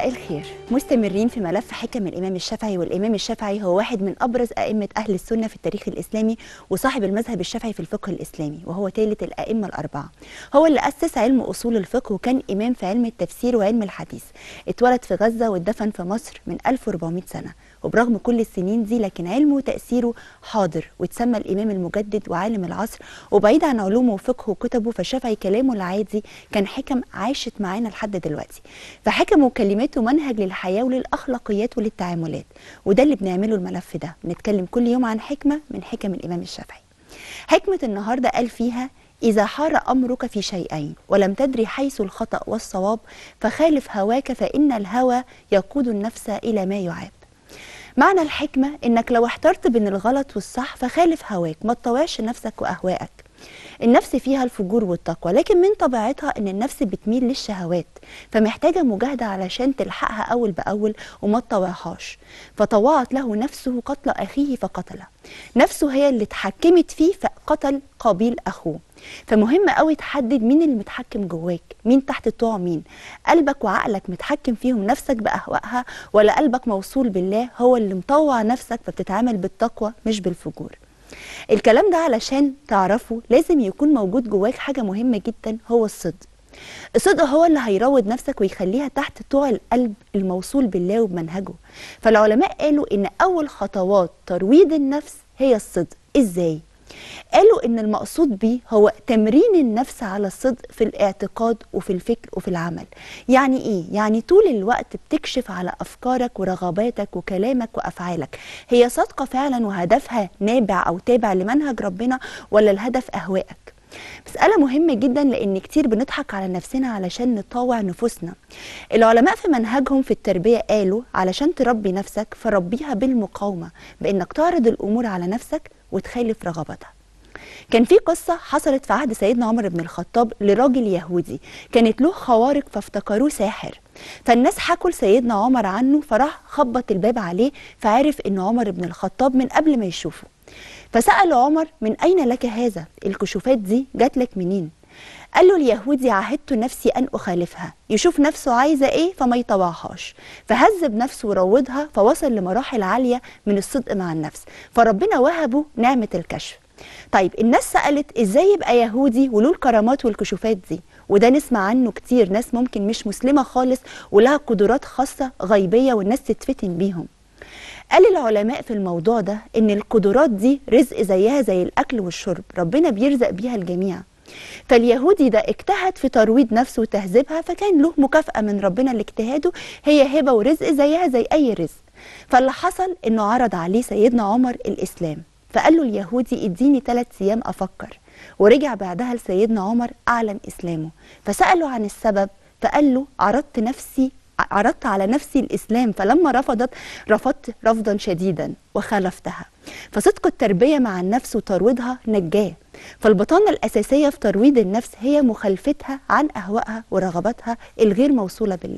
مساء الخير مستمرين في ملف حكم الإمام الشافعي والإمام الشافعي هو واحد من أبرز أئمة أهل السنة في التاريخ الإسلامي وصاحب المذهب الشافعي في الفقه الإسلامي وهو ثالث الأئمة الأربعة هو اللي أسس علم أصول الفقه وكان إمام في علم التفسير وعلم الحديث اتولد في غزة واتدفن في مصر من 1400 سنة وبرغم كل السنين دي لكن علمه وتأثيره حاضر وتسمى الإمام المجدد وعالم العصر وبعيد عن علومه وفقهه وكتبه فالشافعي كلامه العادي كان حكم عاشت معانا لحد دلوقتي فحكمه وكلماته منهج للحياة وللأخلاقيات وللتعاملات وده اللي بنعمله الملف ده بنتكلم كل يوم عن حكمة من حكم الإمام الشافعي حكمة النهاردة قال فيها إذا حار أمرك في شيئين ولم تدري حيث الخطأ والصواب فخالف هواك فإن الهوى يقود النفس إلى ما يعاب معنى الحكمة إنك لو احترت بين الغلط والصح فخالف هواك ما تطوعش نفسك وأهواءك النفس فيها الفجور والتقوى لكن من طبيعتها ان النفس بتميل للشهوات فمحتاجه مجاهده علشان تلحقها اول باول وما تطوعهاش فطوعت له نفسه قتل اخيه فقتله نفسه هي اللي اتحكمت فيه فقتل قابيل اخوه فمهم قوي تحدد مين اللي متحكم جواك مين تحت طوع مين قلبك وعقلك متحكم فيهم نفسك باهوائها ولا قلبك موصول بالله هو اللي مطوع نفسك فبتتعامل بالتقوى مش بالفجور الكلام ده علشان تعرفه لازم يكون موجود جواك حاجة مهمة جدا هو الصدق الصدق هو اللي هيروض نفسك ويخليها تحت طوع القلب الموصول بالله وبمنهجه فالعلماء قالوا ان اول خطوات ترويض النفس هي الصدق ازاي قالوا ان المقصود بيه هو تمرين النفس على الصدق في الاعتقاد وفي الفكر وفي العمل يعني ايه يعني طول الوقت بتكشف على افكارك ورغباتك وكلامك وافعالك هي صادقه فعلا وهدفها نابع او تابع لمنهج ربنا ولا الهدف اهوائك مسألة مهمة جدا لأن كتير بنضحك على نفسنا علشان نطاوع نفوسنا العلماء في منهجهم في التربية قالوا علشان تربي نفسك فربيها بالمقاومة بأنك تعرض الأمور على نفسك وتخالف رغبتها كان في قصة حصلت في عهد سيدنا عمر بن الخطاب لراجل يهودي كانت له خوارق فافتكروه ساحر فالناس حكوا لسيدنا عمر عنه فراح خبط الباب عليه فعرف ان عمر بن الخطاب من قبل ما يشوفه فسأل عمر من أين لك هذا الكشوفات دي جات لك منين قال له اليهودي عهدت نفسي أن أخالفها يشوف نفسه عايزة إيه فما يطوعهاش فهذب نفسه وروضها فوصل لمراحل عالية من الصدق مع النفس فربنا وهبه نعمة الكشف طيب الناس سألت إزاي يبقى يهودي وله الكرامات والكشوفات دي وده نسمع عنه كتير ناس ممكن مش مسلمة خالص ولها قدرات خاصة غيبية والناس تتفتن بيهم قال العلماء في الموضوع ده ان القدرات دي رزق زيها زي الاكل والشرب ربنا بيرزق بيها الجميع فاليهودي ده اجتهد في ترويض نفسه وتهذيبها فكان له مكافأة من ربنا لاجتهاده هي هبة ورزق زيها زي أي رزق فاللي حصل إنه عرض عليه سيدنا عمر الإسلام فقال له اليهودي اديني ثلاث أيام أفكر ورجع بعدها لسيدنا عمر أعلن إسلامه فسأله عن السبب فقال له عرضت نفسي عرضت على نفسي الإسلام فلما رفضت رفضت رفضا شديدا وخالفتها فصدق التربية مع النفس وترويضها نجاه فالبطانة الأساسية في ترويض النفس هي مخالفتها عن أهوائها ورغباتها الغير موصولة بالله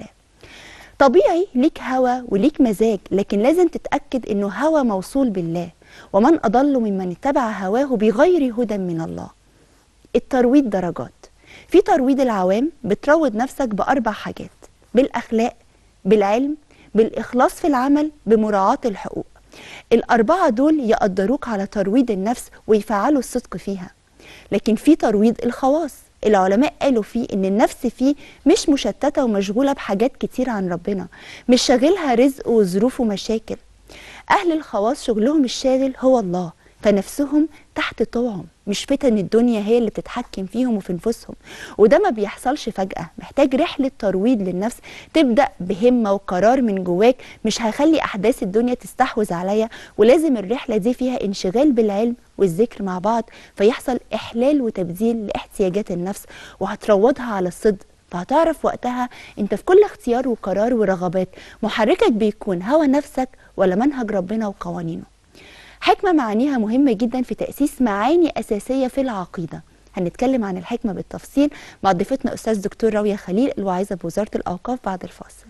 طبيعي ليك هوى وليك مزاج لكن لازم تتأكد أنه هوى موصول بالله ومن أضل ممن اتبع هواه بغير هدى من الله الترويض درجات في ترويض العوام بتروض نفسك بأربع حاجات بالأخلاق بالعلم بالإخلاص في العمل بمراعاة الحقوق الأربعة دول يقدروك على ترويض النفس ويفعلوا الصدق فيها لكن في ترويض الخواص العلماء قالوا فيه ان النفس فيه مش مشتته ومشغوله بحاجات كتير عن ربنا مش شاغلها رزق وظروف ومشاكل اهل الخواص شغلهم الشاغل هو الله فنفسهم تحت طوعهم مش فتن الدنيا هي اللي بتتحكم فيهم وفي نفوسهم وده ما بيحصلش فجأة محتاج رحلة ترويض للنفس تبدأ بهمة وقرار من جواك مش هيخلي أحداث الدنيا تستحوذ عليا ولازم الرحلة دي فيها انشغال بالعلم والذكر مع بعض فيحصل إحلال وتبديل لاحتياجات النفس وهتروضها على الصدق فهتعرف وقتها انت في كل اختيار وقرار ورغبات محركك بيكون هوى نفسك ولا منهج ربنا وقوانينه حكمة معانيها مهمة جدا في تأسيس معاني أساسية في العقيدة هنتكلم عن الحكمة بالتفصيل مع ضيفتنا أستاذ دكتور راوية خليل الواعظة بوزارة الأوقاف بعد الفاصل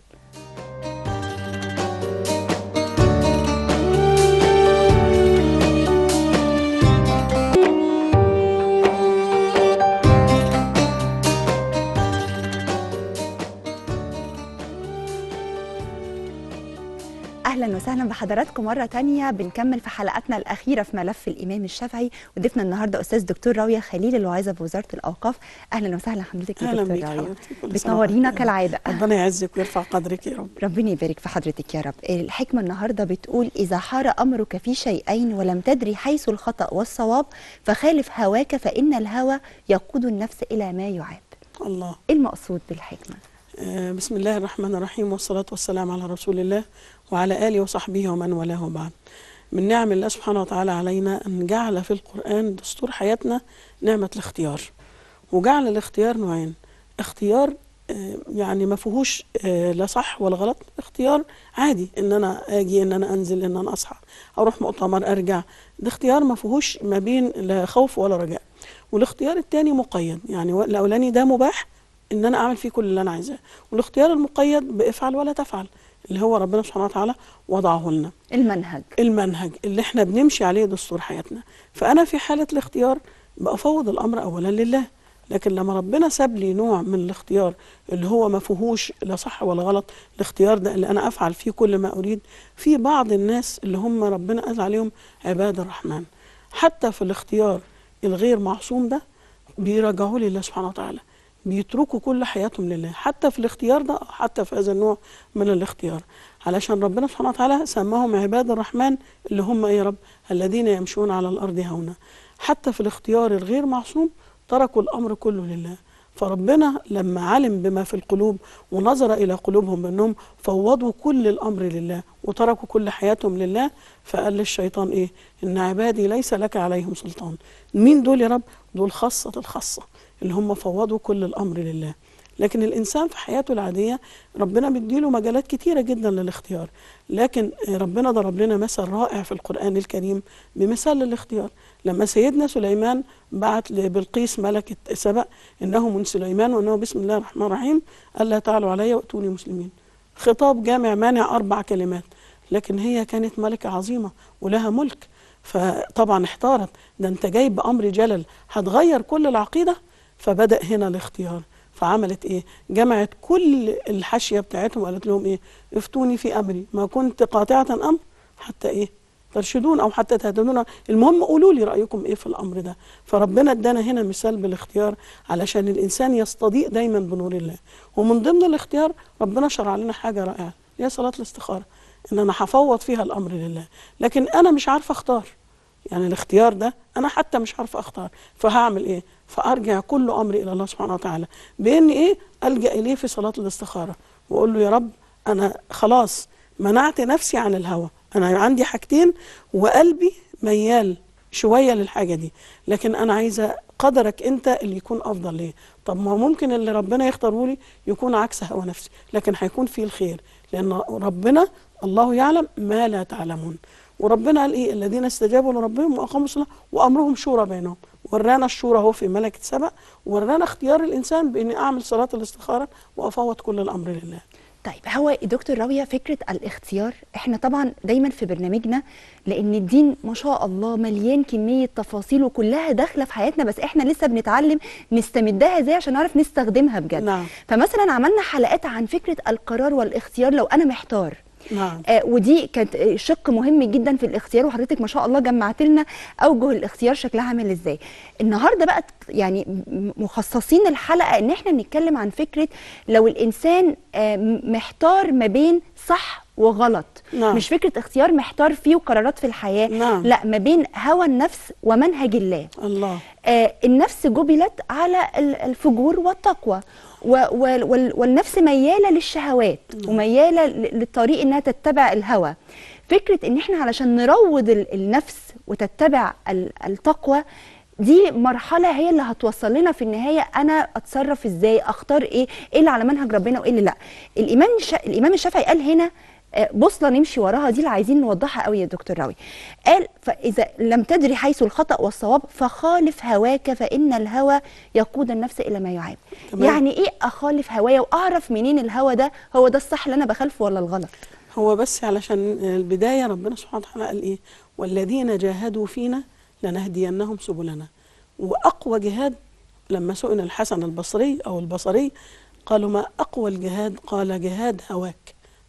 اهلا وسهلا بحضراتكم مره تانية بنكمل في حلقتنا الاخيره في ملف الامام الشافعي وضيفنا النهارده استاذ دكتور راويه خليل الواعظه بوزاره الاوقاف اهلا وسهلا حضرتك يا اهلا دكتور بيك راويه حبيبتي كل سنة بتنورينا وأنت كالعاده طيبة. ربنا يعزك ويرفع قدرك يا رب ربنا يبارك في حضرتك يا رب الحكمه النهارده بتقول اذا حار امرك في شيئين ولم تدري حيث الخطا والصواب فخالف هواك فان الهوى يقود النفس الى ما يعاب الله ايه المقصود بالحكمه آه، بسم الله الرحمن الرحيم والصلاة والسلام على رسول الله وعلى آله وصحبه ومن والاه بعد من نعم الله سبحانه وتعالى علينا أن جعل في القرآن دستور حياتنا نعمة الاختيار وجعل الاختيار نوعين اختيار آه، يعني ما فيهوش آه، لا صح ولا غلط اختيار عادي ان انا اجي ان انا انزل ان انا اصحى اروح مؤتمر ارجع ده اختيار ما فيهوش ما بين لا خوف ولا رجاء والاختيار الثاني مقيد يعني و- الاولاني ده مباح ان انا اعمل فيه كل اللي انا عايزاه والاختيار المقيد بافعل ولا تفعل اللي هو ربنا سبحانه وتعالى وضعه لنا المنهج المنهج اللي احنا بنمشي عليه دستور حياتنا فانا في حاله الاختيار بفوض الامر اولا لله لكن لما ربنا ساب لي نوع من الاختيار اللي هو ما فيهوش لا صح ولا غلط الاختيار ده اللي انا افعل فيه كل ما اريد في بعض الناس اللي هم ربنا قال عليهم عباد الرحمن حتى في الاختيار الغير معصوم ده بيرجعوا لله سبحانه وتعالى بيتركوا كل حياتهم لله حتى في الاختيار ده حتى في هذا النوع من الاختيار علشان ربنا سبحانه وتعالى سماهم عباد الرحمن اللي هم ايه يا رب الذين يمشون على الارض هونا حتى في الاختيار الغير معصوم تركوا الامر كله لله فربنا لما علم بما في القلوب ونظر الى قلوبهم بانهم فوضوا كل الامر لله وتركوا كل حياتهم لله فقال للشيطان ايه ان عبادي ليس لك عليهم سلطان مين دول يا رب دول خاصه الخاصه اللي هم فوضوا كل الامر لله لكن الانسان في حياته العاديه ربنا بيديله مجالات كتيره جدا للاختيار لكن ربنا ضرب لنا مثل رائع في القران الكريم بمثال الاختيار لما سيدنا سليمان بعت لبلقيس ملكه سبأ انه من سليمان وانه بسم الله الرحمن الرحيم الا تعلوا علي واتوني مسلمين خطاب جامع مانع اربع كلمات لكن هي كانت ملكه عظيمه ولها ملك فطبعا احتارت ده انت جاي بامر جلل هتغير كل العقيده فبدا هنا الاختيار فعملت ايه جمعت كل الحاشيه بتاعتهم وقالت لهم ايه افتوني في امري ما كنت قاطعه امر حتى ايه ترشدون او حتى تهتدون المهم قولوا لي رايكم ايه في الامر ده فربنا ادانا هنا مثال بالاختيار علشان الانسان يستضيء دايما بنور الله ومن ضمن الاختيار ربنا شرع لنا حاجه رائعه هي صلاه الاستخاره ان انا هفوض فيها الامر لله لكن انا مش عارفه اختار يعني الاختيار ده انا حتى مش عارفه اختار فهعمل ايه فارجع كل امري الى الله سبحانه وتعالى بان ايه الجا اليه في صلاه الاستخاره واقول له يا رب انا خلاص منعت نفسي عن الهوى انا عندي حاجتين وقلبي ميال شويه للحاجه دي لكن انا عايزه قدرك انت اللي يكون افضل ليه طب ما ممكن اللي ربنا يختاره لي يكون عكس هوى نفسي لكن هيكون فيه الخير لان ربنا الله يعلم ما لا تعلمون وربنا قال ايه الذين استجابوا لربهم واقاموا الصلاه وامرهم شورى بينهم ورانا الشورى اهو في ملكه سبأ ورانا اختيار الانسان باني اعمل صلاه الاستخاره وافوض كل الامر لله طيب هو دكتور راوية فكرة الاختيار احنا طبعا دايما في برنامجنا لان الدين ما شاء الله مليان كمية تفاصيل وكلها داخلة في حياتنا بس احنا لسه بنتعلم نستمدها ازاي عشان نعرف نستخدمها بجد نعم. فمثلا عملنا حلقات عن فكرة القرار والاختيار لو انا محتار نعم آه ودي كانت آه، شق مهم جدا في الاختيار وحضرتك ما شاء الله جمعت لنا اوجه الاختيار شكلها عامل ازاي النهارده بقى ت- يعني م- مخصصين الحلقه ان احنا نتكلم عن فكره لو الانسان آه، م- محتار ما بين صح وغلط نعم. مش فكره اختيار محتار فيه وقرارات في الحياه نعم. لا ما بين هوى النفس ومنهج الله الله آه، النفس جبلت على ال- الفجور والتقوى و- وال- وال- والنفس مياله للشهوات ومياله ل- للطريق انها تتبع الهوى فكره ان احنا علشان نروض ال- النفس وتتبع ال- التقوى دي مرحله هي اللي هتوصل لنا في النهايه انا اتصرف ازاي اختار ايه ايه اللي على منهج ربنا وايه اللي لا الامام الش... الامام الشافعي قال هنا آه، بوصله نمشي وراها دي اللي عايزين نوضحها قوي يا دكتور راوي قال فاذا لم تدري حيث الخطا والصواب فخالف هواك فان الهوى يقود النفس الى ما يعاب تمام. يعني ايه اخالف هوايا واعرف منين الهوى ده هو ده الصح اللي انا بخالفه ولا الغلط هو بس علشان البدايه ربنا سبحانه وتعالى قال ايه والذين جاهدوا فينا لنهدينهم سبلنا واقوى جهاد لما سئل الحسن البصري او البصري قالوا ما اقوى الجهاد قال جهاد هواك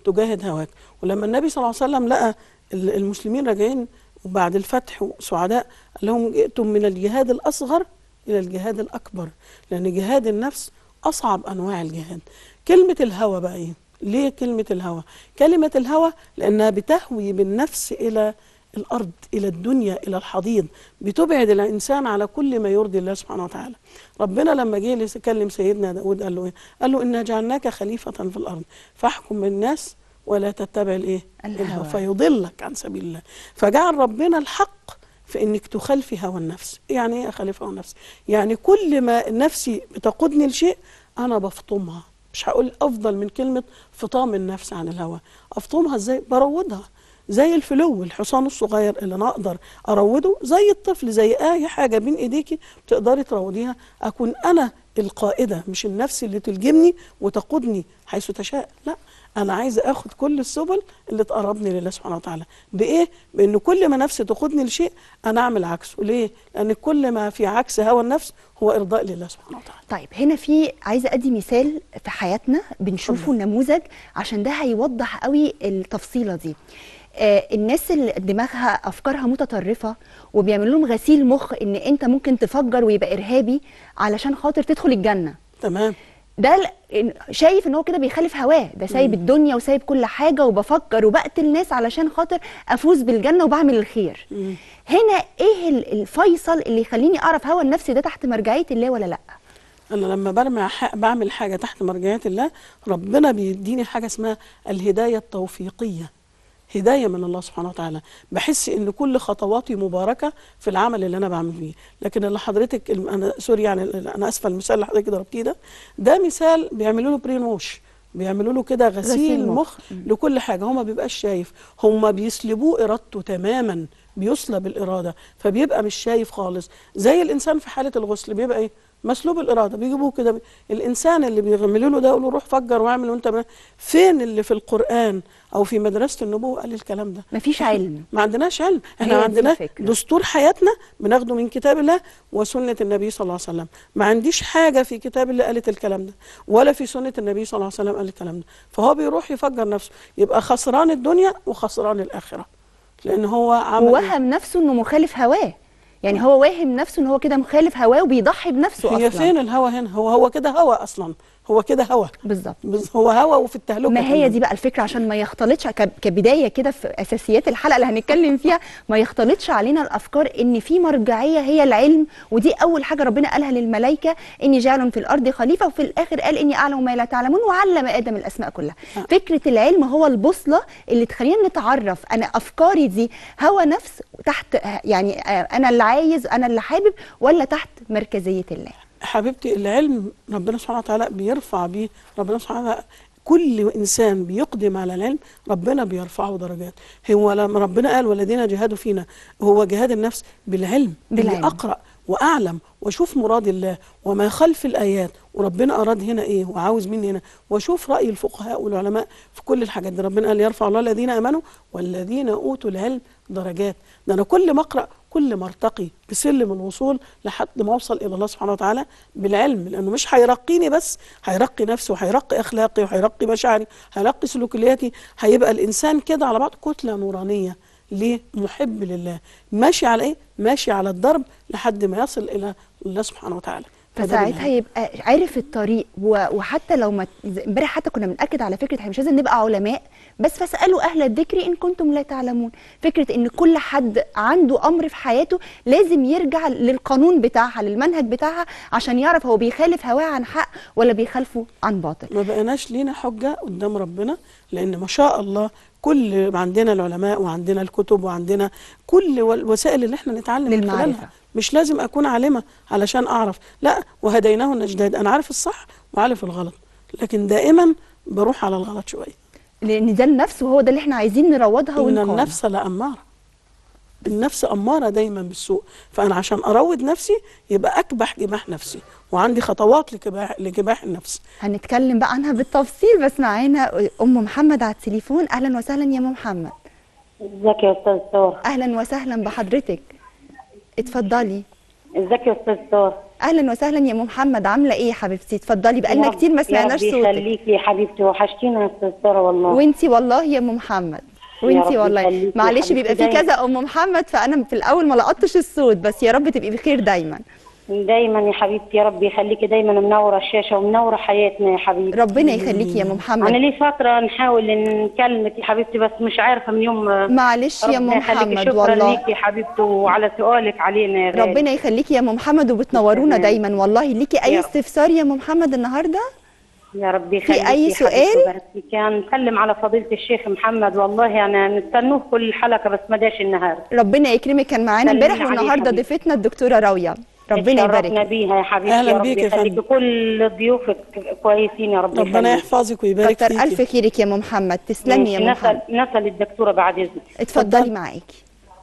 تجاهد هواك ولما النبي صلى الله عليه وسلم لقى ال- المسلمين راجعين وبعد الفتح وسعداء قال لهم جئتم من الجهاد الأصغر إلى الجهاد الأكبر لأن جهاد النفس أصعب أنواع الجهاد كلمة الهوى بقى إيه؟ ليه كلمة الهوى؟ كلمة الهوى لأنها بتهوي بالنفس إلى الأرض إلى الدنيا إلى الحضيض بتبعد الإنسان على كل ما يرضي الله سبحانه وتعالى ربنا لما جه يكلم سيدنا داود قال له إيه؟ قال له إنا جعلناك خليفة في الأرض فاحكم بالناس ولا تتبع الإيه؟ الهوى. فيضلك عن سبيل الله فجعل ربنا الحق في انك تخالفي هوى النفس يعني ايه اخالف هوى النفس يعني كل ما نفسي بتقودني لشيء انا بفطمها مش هقول افضل من كلمه فطام النفس عن الهوى افطمها ازاي بروضها زي الفلو الحصان الصغير اللي انا اقدر اروضه زي الطفل زي اي حاجه بين ايديكي تقدري تروضيها اكون انا القائده مش النفس اللي تلجمني وتقودني حيث تشاء لا انا عايزه اخد كل السبل اللي تقربني لله سبحانه وتعالى بايه بان كل ما نفسي تقودني لشيء انا اعمل عكسه ليه لان كل ما في عكس هوى النفس هو ارضاء لله سبحانه وتعالى طيب هنا في عايزه ادي مثال في حياتنا بنشوفه نموذج عشان ده هيوضح قوي التفصيله دي آه الناس اللي دماغها افكارها متطرفه وبيعملوا لهم غسيل مخ ان انت ممكن تفجر ويبقى ارهابي علشان خاطر تدخل الجنه تمام ده ال- إن- شايف ان هو كده بيخالف هواه ده سايب الدنيا وسايب كل حاجه وبفكر وبقتل ناس علشان خاطر افوز بالجنه وبعمل الخير مم. هنا ايه ال- الفيصل اللي يخليني اعرف هوى النفس ده تحت مرجعيه الله ولا لا انا لما برمي ح- بعمل حاجه تحت مرجعيه الله ربنا بيديني حاجه اسمها الهدايه التوفيقيه هدايه من الله سبحانه وتعالى بحس ان كل خطواتي مباركه في العمل اللي انا بعمل فيه لكن اللي حضرتك الم- انا سوري يعني ال- انا اسفه المثال اللي حضرتك ضربتيه ده ده مثال بيعملوا له برين ووش بيعملوا له كده غسيل غسيل مخ. مخ لكل حاجه هو ما بيبقاش شايف هم بيسلبوه ارادته تماما بيسلب الاراده فبيبقى مش شايف خالص زي الانسان في حاله الغسل بيبقى ايه مسلوب الاراده بيجيبوه كده بي... الانسان اللي بيغملوا له ده يقولوا روح فجر واعمل وانت ب... فين اللي في القران او في مدرسه النبوه قال الكلام ده مفيش علم ما عندناش علم هي احنا دي عندنا الفكرة. دستور حياتنا بناخده من كتاب الله وسنه النبي صلى الله عليه وسلم ما عنديش حاجه في كتاب الله قالت الكلام ده ولا في سنه النبي صلى الله عليه وسلم قال الكلام ده فهو بيروح يفجر نفسه يبقى خسران الدنيا وخسران الاخره لان هو عمل إيه؟ ووهم نفسه انه مخالف هواه يعني هو واهم نفسه ان هو كده مخالف هواه وبيضحي بنفسه هي اصلا فين الهوى هنا هو هو كده هوى اصلا هو كده هوى بالظبط بس هو هوى وفي التهلكه ما هي كمان. دي بقى الفكره عشان ما يختلطش ك- كبدايه كده في اساسيات الحلقه اللي هنتكلم فيها ما يختلطش علينا الافكار ان في مرجعيه هي العلم ودي اول حاجه ربنا قالها للملائكه اني جاعل في الارض خليفه وفي الاخر قال اني اعلم ما لا تعلمون وعلم ادم الاسماء كلها آه. فكره العلم هو البوصله اللي تخلينا نتعرف انا افكاري دي هوى نفس تحت يعني آه، انا اللي عايز انا اللي حابب ولا تحت مركزيه الله حبيبتي العلم ربنا سبحانه وتعالى بيرفع بيه ربنا سبحانه وتعالى كل انسان بيقدم على العلم ربنا بيرفعه درجات هو لما ربنا قال والذين جاهدوا فينا هو جهاد النفس بالعلم بالعلم. اللي اقرا واعلم واشوف مراد الله وما خلف الايات وربنا اراد هنا ايه وعاوز مني هنا واشوف راي الفقهاء والعلماء في كل الحاجات دي ربنا قال يرفع الله الذين امنوا والذين اوتوا العلم درجات ده انا كل ما اقرا كل ما ارتقي بسلم الوصول لحد ما اوصل الى الله سبحانه وتعالى بالعلم لانه مش هيرقيني بس هيرقي نفسي وهيرقي اخلاقي وهيرقي مشاعري هيرقي سلوكياتي هيبقى الانسان كده على بعض كتله نورانيه ليه محب لله ماشي على ايه ماشي على الضرب لحد ما يصل الى الله سبحانه وتعالى فده فساعتها بالعلم. يبقى عارف الطريق و- وحتى لو ما زي- امبارح حتى كنا بنأكد على فكره احنا مش لازم نبقى علماء بس فاسالوا اهل الذكر ان كنتم لا تعلمون فكره ان كل حد عنده امر في حياته لازم يرجع للقانون بتاعها للمنهج بتاعها عشان يعرف هو بيخالف هواه عن حق ولا بيخالفه عن باطل ما بقيناش لينا حجة قدام ربنا لأن ما شاء الله كل عندنا العلماء وعندنا الكتب وعندنا كل الوسائل اللي احنا نتعلم من للمعرفة. خلالها مش لازم أكون عالمة علشان أعرف لا وهديناه النجداد أنا عارف الصح وعارف الغلط لكن دائما بروح على الغلط شوية لان ده النفس وهو ده اللي احنا عايزين نروضها إن ونقاوم النفس لأمارة النفس أمارة دايما بالسوء فأنا عشان أروض نفسي يبقى أكبح جماح نفسي وعندي خطوات لكباح, لكباح النفس هنتكلم بقى عنها بالتفصيل بس معانا ام محمد على التليفون اهلا وسهلا يا ام محمد ازيك يا استاذ ساره اهلا وسهلا بحضرتك اتفضلي ازيك يا استاذ ساره اهلا وسهلا يا ام محمد عامله ايه يا حبيبتي اتفضلي بقالنا يا رب- كتير ما سمعناش يا رب صوتك يخليكي يا حبيبتي وحشتينا يا استاذ ساره والله وانتي والله يا ام محمد يا وانتي رب والله يخليكي يا معلش حبيبتي بيبقى في دايما. كذا ام محمد فانا في الاول ما لقطتش الصوت بس يا رب تبقي بخير دايما دايما يا حبيبتي يا رب يخليكي دايما منوره الشاشه ومنوره حياتنا يا حبيبتي ربنا يخليكي يا ام انا محمد لي فتره نحاول نكلمك يا حبيبتي بس مش عارفه من يوم معلش يا ام ربنا يخليكي محمد شكرا والله ليكي يا حبيبتي وعلى سؤالك علينا يا غالي ربنا يخليكي يا ام محمد وبتنورونا تمام. دايما والله ليكي اي يا رب. استفسار يا ام محمد النهارده يا رب يخليكي أي يا حبيبتي سؤال؟ وبارك فيك. كان نسلم على فضيله الشيخ محمد والله انا نستنوه كل حلقه بس ما داش النهارده ربنا يكرمك كان معانا سلمي امبارح عليه والنهارده حبيبي. ضيفتنا الدكتوره راويه ربنا اتشرفنا يبارك بيها يا حبيبتي أهلا يا رب بيك يا يخليكي فندم. كل ضيوفك كويسين يا رب ربنا يخليك. يحفظك ويبارك كتر فيكي الف خيرك يا ام محمد تسلمي يا ام ماشي، محمد نسأل نسأل الدكتورة بعد إذنك اتفضلي معاكي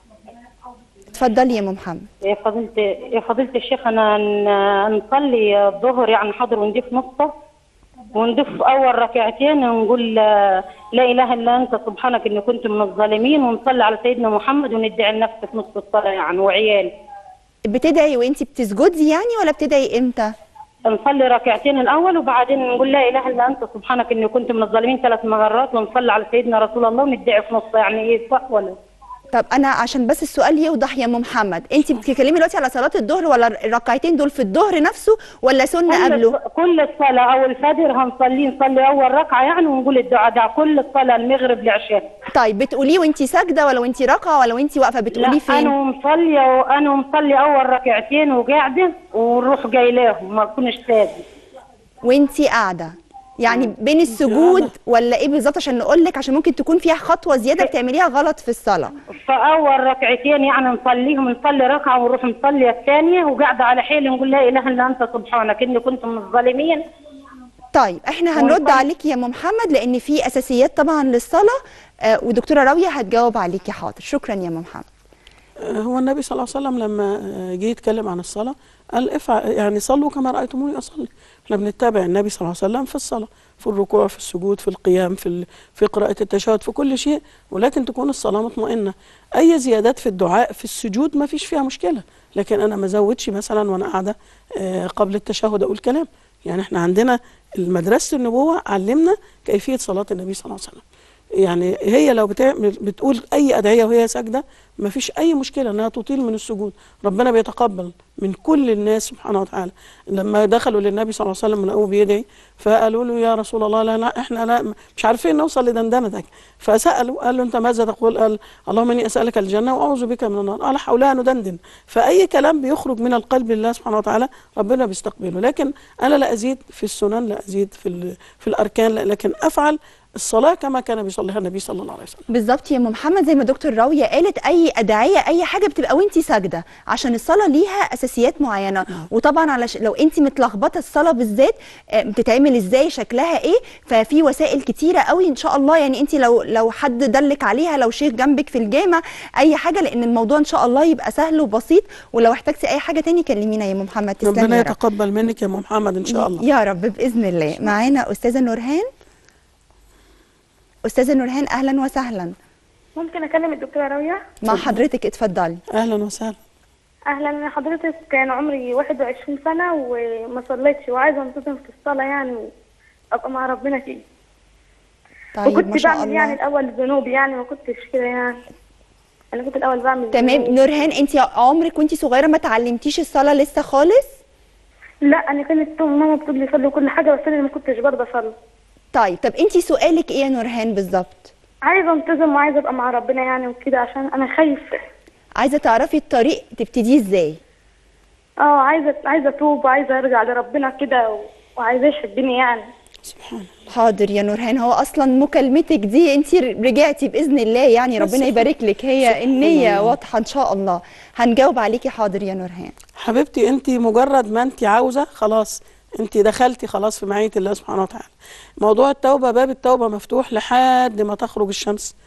اتفضلي يا ام محمد يا فضيلة يا فضيلة الشيخ أنا ن- نصلي الظهر يعني حاضر ونضيف نصه ونضيف أول ركعتين ونقول لا لا إله إلا أنت سبحانك إني كنت من الظالمين ونصلي على سيدنا محمد وندعي النفس في نص الصلاة يعني وعيال بتدعي وانتي بتسجدي يعني ولا بتدعي امتى نصلي ركعتين الأول وبعدين نقول لا إله إلا أنت سبحانك إني كنت من الظالمين ثلاث مرات ونصلي على سيدنا رسول الله وندعي في نصه يعني إيه صح ولا طب انا عشان بس السؤال يوضح يا ام محمد انتي بتتكلمي دلوقتي على صلاه الظهر ولا الركعتين دول في الظهر نفسه ولا سنه كل قبله الص- كل الصلاة أو الفجر هنصلي نصلي أول ركعة يعني ونقول الدعاء ده كل الصلاة المغرب العشاء طيب بتقوليه وانتي ساجده ولا وانتي راكعه ولا وانتي واقفه لا بتقوليه فين أنا مصلية وأنا مصلي أول ركعتين وقاعدة ونروح جايلاهم ما أكونش ساجد وانتي قاعده يعني بين السجود ولا ايه بالظبط عشان نقول لك عشان ممكن تكون فيها خطوه زياده بتعمليها غلط في الصلاه فأول ركعتين يعني نصليهم نصلي ركعة ونروح نصلي الثانية وقاعدة على حيلي نقول لا إله إلا أنت سبحانك إني كنت من الظالمين طيب احنا هنرد ونصلي- عليكي يا ام محمد لان في اساسيات طبعا للصلاه آه ودكتوره راويه هتجاوب عليكي حاضر شكرا يا ام محمد هو النبي صلى الله عليه وسلم لما جه يتكلم عن الصلاة قال افعل يعني صلوا كما رأيتموني أصلي احنا بنتبع النبي صلى الله عليه وسلم في الصلاة في الركوع في السجود في القيام في ال- في قراءة التشهد في كل شيء ولكن تكون الصلاة مطمئنة أي زيادات في الدعاء في السجود ما فيش فيها مشكلة لكن أنا ما زودش مثلا وأنا قاعدة آه، قبل التشهد أقول كلام يعني احنا عندنا مدرسة النبوة علمنا كيفية صلاة النبي صلى الله عليه وسلم يعني هي لو بتعمل بتقول اي ادعيه وهي ساجده ما فيش اي مشكله انها تطيل من السجود ربنا بيتقبل من كل الناس سبحانه وتعالى لما دخلوا للنبي صلى الله عليه وسلم لقوه بيدعي فقالوا له يا رسول الله لا, لا احنا لا مش عارفين نوصل لدندنتك فسالوا قال له انت ماذا تقول قال اللهم اني اسالك الجنه واعوذ بك من النار قال حولها ندندن فاي كلام بيخرج من القلب لله سبحانه وتعالى ربنا بيستقبله لكن انا لا ازيد في السنن لا ازيد في ال- في الاركان لا لكن افعل الصلاه كما كان بيصليها النبي صلى الله عليه وسلم بالظبط يا ام محمد زي ما دكتور راويه قالت اي ادعيه اي حاجه بتبقى وانت ساجده عشان الصلاه ليها اساسيات معينه وطبعا على ش... لو انت متلخبطه الصلاه بالذات آه، بتتعمل ازاي شكلها ايه ففي وسائل كتيره قوي ان شاء الله يعني انت لو لو حد دلك عليها لو شيخ جنبك في الجامع اي حاجه لان الموضوع ان شاء الله يبقى سهل وبسيط ولو احتجتي اي حاجه تاني كلمينا يا ام محمد تسلمي ربنا يا رب. يتقبل منك يا ام محمد ان شاء الله يا رب باذن الله معانا استاذه نورهان استاذه نورهان اهلا وسهلا ممكن اكلم الدكتوره راويه مع حضرتك اتفضلي اهلا وسهلا اهلا أنا حضرتك كان عمري 21 سنه وما صليتش وعايزه انتظم في الصلاه يعني ابقى مع ربنا فيه طيب ما وكنت شاء بعمل الله يعني الاول ذنوب يعني ما كنتش كده يعني انا كنت الاول بعمل تمام ذنوب. نورهان انت عمرك وانت صغيره ما اتعلمتيش الصلاه لسه خالص لا انا كانت ماما بتقول لي صلي كل حاجه بس انا ما كنتش برضه اصلي طيب طب انت سؤالك ايه يا نورهان بالظبط عايزه انتظم وعايزه ابقى مع ربنا يعني وكده عشان انا خايفه عايزه تعرفي الطريق تبتديه ازاي اه عايزه عايزه اتوب وعايزه ارجع لربنا كده و- وعايزاه يحبني يعني سبحان الله حاضر يا نورهان هو اصلا مكالمتك دي انت رجعتي باذن الله يعني ربنا يبارك لك هي النيه واضحه ان شاء الله هنجاوب عليكي حاضر يا نورهان حبيبتي انت مجرد ما انت عاوزه خلاص انت دخلتي خلاص في معيه الله سبحانه وتعالى موضوع التوبه باب التوبه مفتوح لحد ما تخرج الشمس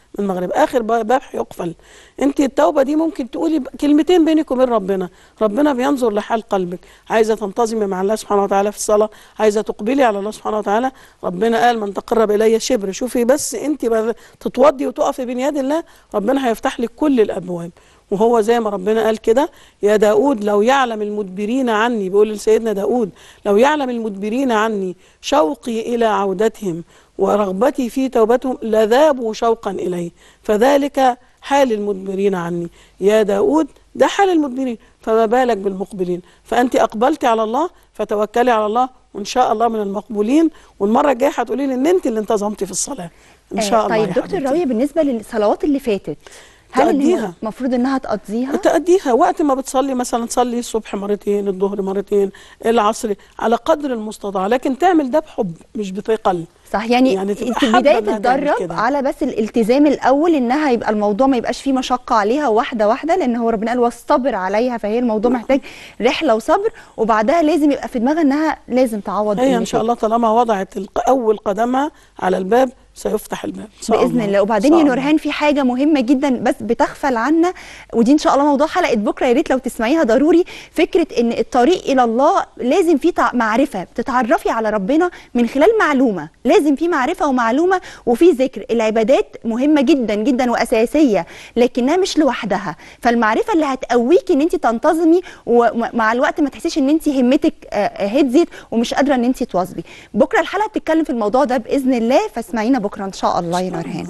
من المغرب اخر باب باب هيقفل انت التوبه دي ممكن تقولي ب- كلمتين بينك وبين ربنا ربنا بينظر لحال قلبك عايزه تنتظمي مع الله سبحانه وتعالى في الصلاه عايزه تقبلي على الله سبحانه وتعالى ربنا قال من تقرب الي شبر شوفي بس انت بقى تتوضي وتقفي بين يد الله ربنا هيفتح لك كل الابواب وهو زي ما ربنا قال كده يا داود لو يعلم المدبرين عني بيقول لسيدنا داود لو يعلم المدبرين عني شوقي إلى عودتهم ورغبتي في توبتهم لذابوا شوقا إلي فذلك حال المدبرين عني يا داود ده حال المدبرين فما بالك بالمقبلين فأنت أقبلتي على الله فتوكلي على الله وإن شاء الله من المقبولين والمرة الجاية هتقولي لي إن أنت اللي انتظمتي في الصلاة إن شاء آه، الله طيب يا دكتور حبيبتي. راوية بالنسبة للصلوات اللي فاتت هل اللي هي تأديها. المفروض انها تقضيها تأديها وقت ما بتصلي مثلا تصلي الصبح مرتين الظهر مرتين العصر على قدر المستطاع لكن تعمل ده بحب مش بثقل صح يعني, يعني تبقى انت حابة بدايه إنها تعمل تتدرب كده. على بس الالتزام الاول انها يبقى الموضوع ما يبقاش فيه مشقه عليها واحده واحده لان هو ربنا قال واصطبر عليها فهي الموضوع محتاج رحله وصبر وبعدها لازم يبقى في دماغها انها لازم تعوض هي اللي ان شاء فات. الله طالما وضعت الق- اول قدمها على الباب سيفتح الباب إن شاء باذن الله وبعدين إن يا شاء الله. نورهان في حاجه مهمه جدا بس بتغفل عنا ودي ان شاء الله موضوع حلقه بكره يا ريت لو تسمعيها ضروري فكره ان الطريق الى الله لازم فيه تع- معرفه بتتعرفي على ربنا من خلال معلومه لازم في معرفه ومعلومه وفي ذكر العبادات مهمه جدا جدا واساسيه لكنها مش لوحدها فالمعرفه اللي هتقويكي ان انت تنتظمي ومع الوقت ما تحسيش ان انت همتك آه، هديت ومش قادره ان انت تواظبي بكره الحلقه بتتكلم في الموضوع ده باذن الله فاسمعينا بكره ان شاء الله يا نورهان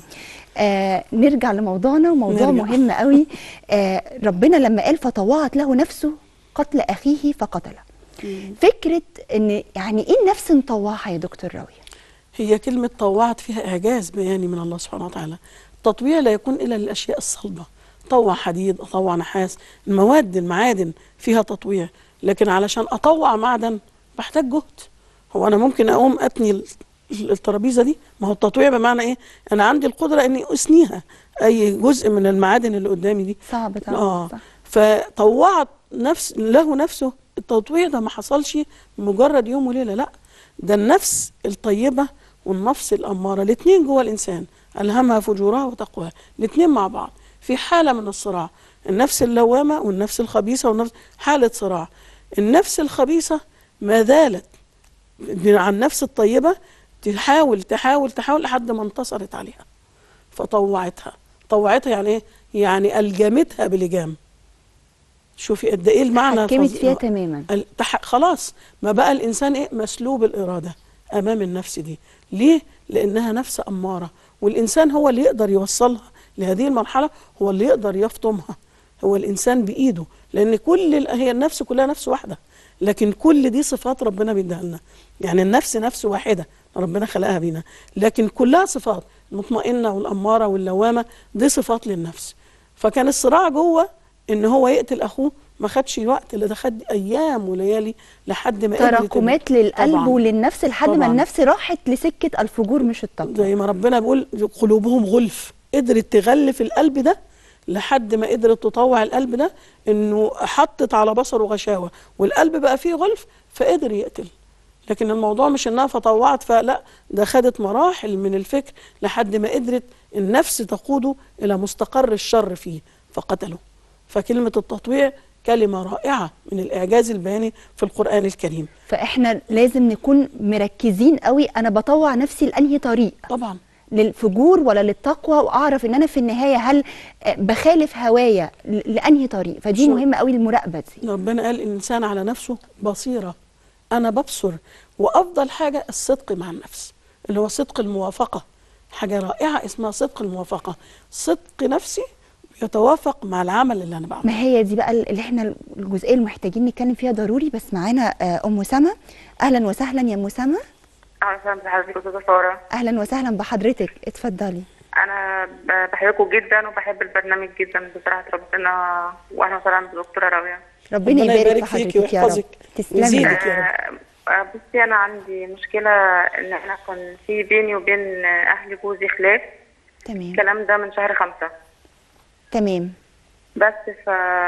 آه نرجع لموضوعنا وموضوع نرجع. مهم قوي آه ربنا لما قال فطوعت له نفسه قتل اخيه فقتله فكره ان يعني ايه النفس مطوعها يا دكتور راويه هي كلمة طوعت فيها إعجاز بياني من الله سبحانه وتعالى التطويع لا يكون إلا للأشياء الصلبة طوع حديد أطوع نحاس المواد المعادن فيها تطويع لكن علشان أطوع معدن بحتاج جهد هو أنا ممكن أقوم أتني ال- الترابيزة دي ما هو التطويع بمعنى إيه أنا عندي القدرة إني أثنيها أي جزء من المعادن اللي قدامي دي صعب طبعا اه صح. فطوعت نفس له نفسه التطويع ده ما حصلش مجرد يوم وليله لا ده النفس الطيبه والنفس الاماره الاثنين جوه الانسان الهمها فجورها وتقواها الاثنين مع بعض في حاله من الصراع النفس اللوامه والنفس الخبيثه والنفس حاله صراع النفس الخبيثه ما زالت عن النفس الطيبه تحاول تحاول تحاول لحد ما انتصرت عليها فطوعتها طوعتها يعني ايه يعني الجمتها بلجام شوفي قد ايه المعنى حكمت فظ- فيها تماما ال- تح... خلاص ما بقى الانسان ايه مسلوب الاراده امام النفس دي ليه لانها نفس اماره والانسان هو اللي يقدر يوصلها لهذه المرحله هو اللي يقدر يفطمها هو الانسان بايده لان كل ال... هي النفس كلها نفس واحده لكن كل دي صفات ربنا بيديها لنا يعني النفس نفس واحده ربنا خلقها بينا لكن كلها صفات المطمئنه والاماره واللوامه دي صفات للنفس فكان الصراع جوه ان هو يقتل اخوه ما خدش وقت اللي ده خد ايام وليالي لحد ما قدرت تراكمات إن- للقلب طبعاً. وللنفس لحد ما طبعاً. النفس راحت لسكه الفجور مش التقوى زي ما ربنا بيقول قلوبهم غلف قدرت تغلف القلب ده لحد ما قدرت تطوع القلب ده انه حطت على بصره غشاوه والقلب بقى فيه غلف فقدر يقتل لكن الموضوع مش انها فطوعت فلا ده خدت مراحل من الفكر لحد ما قدرت النفس تقوده الى مستقر الشر فيه فقتله فكلمه التطويع كلمه رائعه من الاعجاز البياني في القران الكريم فاحنا لازم نكون مركزين قوي انا بطوع نفسي لانهي طريق طبعا للفجور ولا للتقوى واعرف ان انا في النهايه هل آه، بخالف هوايا ل- لانهي طريق فدي شو- مهمه قوي المراقبه دي ربنا قال الانسان على نفسه بصيره انا ببصر وافضل حاجه الصدق مع النفس اللي هو صدق الموافقه حاجه رائعه اسمها صدق الموافقه صدق نفسي يتوافق مع العمل اللي انا بعمله ما هي دي بقى اللي احنا الجزئيه اللي محتاجين نتكلم فيها ضروري بس معانا آه، ام سما اهلا وسهلا يا ام سما أهلا وسهلا بحضرتك أستاذة سارة اهلا وسهلا بحضرتك اتفضلي أنا ب- بحبكم جدا وبحب البرنامج جدا بصراحة ربنا وأهلا وسهلا بالدكتورة راوية ربنا ربنا يبارك يبارك في فيكي حضرتك يا رب ويحفظك تسلمي ويزيدك. يا رب. آه، آه، بصي أنا عندي مشكلة إن إحنا كان في بيني وبين أهل جوزي خلاف تمام الكلام ده من شهر خمسة تمام بس ف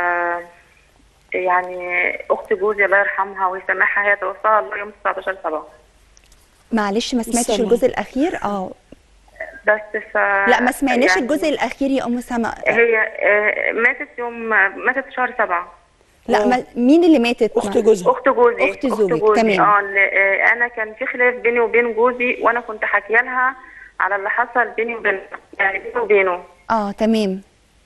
يعني أخت جوزي الله يرحمها ويسامحها هي توفاها الله يوم 19 سبعة معلش ما سمعتش سامعة. الجزء الاخير اه بس ف لا ما سمعناش يعني الجزء الاخير يا ام سما هي آه، ماتت يوم ماتت في شهر سبعة لا ما مين اللي ماتت اخت جوزها اخت جوزي أخت زوجك، تمام. اه ل- آه، انا كان في خلاف بيني وبين جوزي وانا كنت حكيه لها على اللي حصل بيني وبين يعني بيني وبينه اه تمام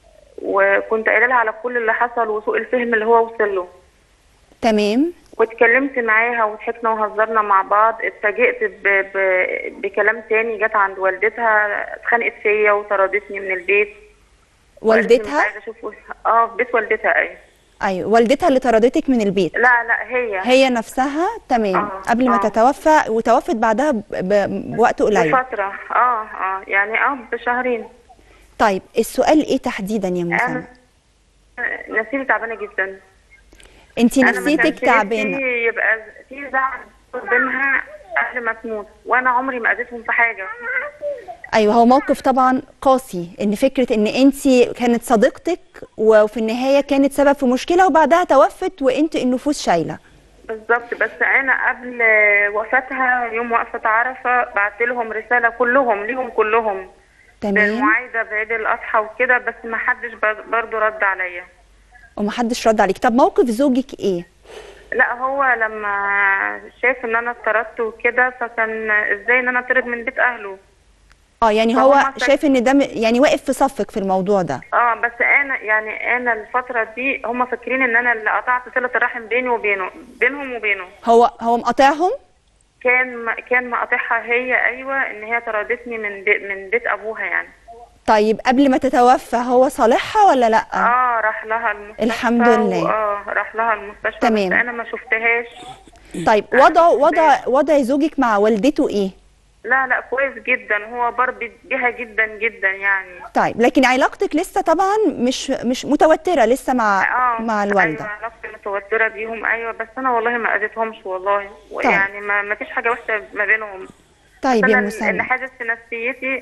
وكنت قايله لها على كل اللي حصل وسوء الفهم اللي هو وصل له تمام واتكلمت معاها وضحكنا وهزرنا مع بعض اتفاجئت ب... ب... بكلام تاني جت عند والدتها اتخانقت فيا وطردتني من البيت وقالت لي مش والدتها عايزة اشوف وش- اه في بيت والدتها ايوه ايوه والدتها اللي طردتك من البيت لا لا هي هي نفسها تمام آه، قبل ما آه. تتوفى وتوفت بعدها ب- ب- بوقت قليل بفترة اه اه يعني اه بشهرين طيب السؤال ايه تحديدا يا ام سما انا نفسيتي تعبانة جدا انت أنا ما نفسيتك كانش تعبانه نفسي يبقى في زعل بينها قبل ما تموت وانا عمري ما اذيتهم في حاجة ايوه هو موقف طبعا قاسي ان فكره ان انت كانت صديقتك وفي النهايه كانت سبب في مشكله وبعدها توفت وانت النفوس شايله بالظبط بس انا قبل وفاتها يوم وقفة عرفة بعت لهم رسالة كلهم ليهم كلهم تمام بالمعايدة بعيد الاضحى وكده بس ما حدش برضه رد عليا ومحدش رد عليك طب موقف زوجك ايه لا هو لما شاف ان انا اتطردت وكده فكان ازاي ان انا اطرد من بيت اهله اه يعني فهو هو مثلا- شايف ان ده م- يعني واقف في صفك في الموضوع ده اه بس انا يعني انا الفترة دي هم فاكرين ان انا اللي قطعت صلة الرحم بيني وبينه بينهم وبينه هو هو مقاطعهم كان كان مقاطعها هي ايوه ان هي طردتني من بي من بيت ابوها يعني طيب قبل ما تتوفى هو صالحها ولا لا اه راح لها المستشفى الحمد لله. و- اه راح لها المستشفى تمام. بس انا ما شفتهاش طيب وضع وضع وضع زوجك مع والدته ايه لا لا كويس جدا هو بر بيها جدا جدا يعني طيب لكن علاقتك لسه طبعا مش مش متوتره لسه مع اه مع الوالده ايوه علاقتي متوتره بيهم ايوه بس انا والله ما اذيتهمش والله ويعني ما, ما فيش حاجه وحشه ما بينهم طيب يا انا مسلم اللي حاسس في نفسيتي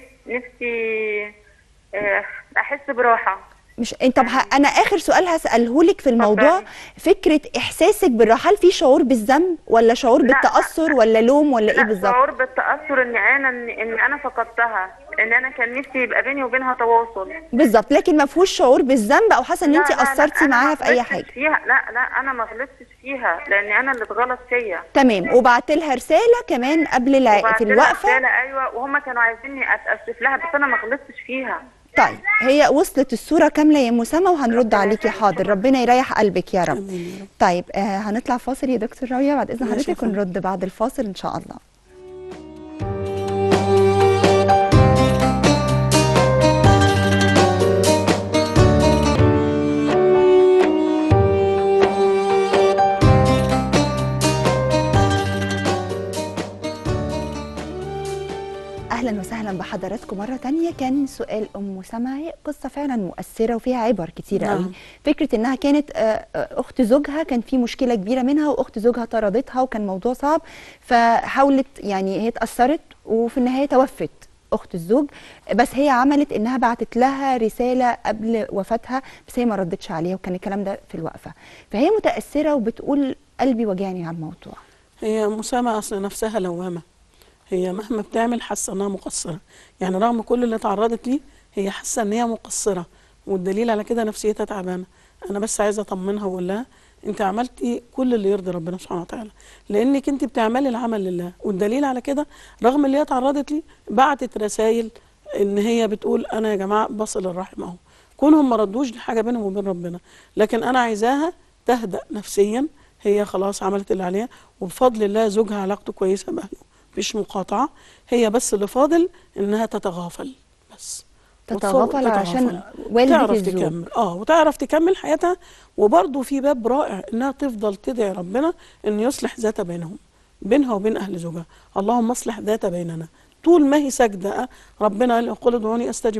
نفسي آه، احس براحه مش انت طب ه- انا اخر سؤال هساله لك في الموضوع اتفضلي. فكره احساسك بالراحه هل في شعور بالذنب ولا شعور لا. بالتاثر ولا لوم ولا ايه لا بالظبط شعور بالتاثر ان انا ان, إن انا فقدتها ان انا كان نفسي يبقى بيني وبينها تواصل بالظبط لكن ما فيهوش شعور بالذنب او حاسه ان لا، انت لا، لا، قصرتي أنا معاها ما في اي غلطتش حاجه فيها لا لا انا ما غلطتش فيها لان انا اللي اتغلط فيا تمام وبعت لها رساله كمان قبل الع... وبعت في لها الوقفه رسالة ايوه وهم كانوا عايزيني اتاسف لها بس انا ما غلطتش فيها طيب هي وصلت الصوره كامله يا مسامه وهنرد عليكي حاضر ربنا يريح قلبك يا رب آمين يا رب. طيب آه هنطلع فاصل يا دكتور راويه بعد اذن ماشي يا حضرتك فندم. ونرد بعد الفاصل ان شاء الله اهلا وسهلا بحضراتكم مره تانية كان سؤال ام سما هي قصه فعلا مؤثره وفيها عبر كتيره نعم. قوي فكره انها كانت آه، آه، اخت زوجها كان في مشكله كبيره منها واخت زوجها طردتها وكان موضوع صعب فحاولت يعني هي اتاثرت وفي النهايه توفت اخت الزوج بس هي عملت انها بعتت لها رساله قبل وفاتها بس هي ما ردتش عليها وكان الكلام ده في الوقفه فهي متاثره وبتقول قلبي وجعني على الموضوع هي مسامة أصل نفسها لوامة هي مهما بتعمل حاسة إنها مقصرة يعني رغم كل اللي اتعرضت ليه هي حاسة إن هي مقصرة والدليل على كده نفسيتها تعبانة أنا بس عايزة أطمنها وأقول لها أنت عملتي كل اللي يرضي ربنا سبحانه وتعالى لأنك أنت بتعملي العمل لله والدليل على كده رغم اللي هي اتعرضت ليه بعتت رسائل إن هي بتقول أنا يا جماعة بصل الرحم أهو كونهم ما ردوش دي حاجة بينهم وبين ربنا لكن أنا عايزاها تهدأ نفسيا هي خلاص عملت اللي عليها وبفضل الله زوجها علاقته كويسه باهله مفيش مقاطعه هي بس اللي فاضل انها تتغافل بس تتغافل وتصور- عشان تتغافل. والدة تعرف الزوج. تكمل اه وتعرف تكمل حياتها وبرضه في باب رائع انها تفضل تدعي ربنا ان يصلح ذات بينهم بينها وبين اهل زوجها اللهم اصلح ذات بيننا طول ما هي ساجده ربنا قال قل ادعوني استجب لكم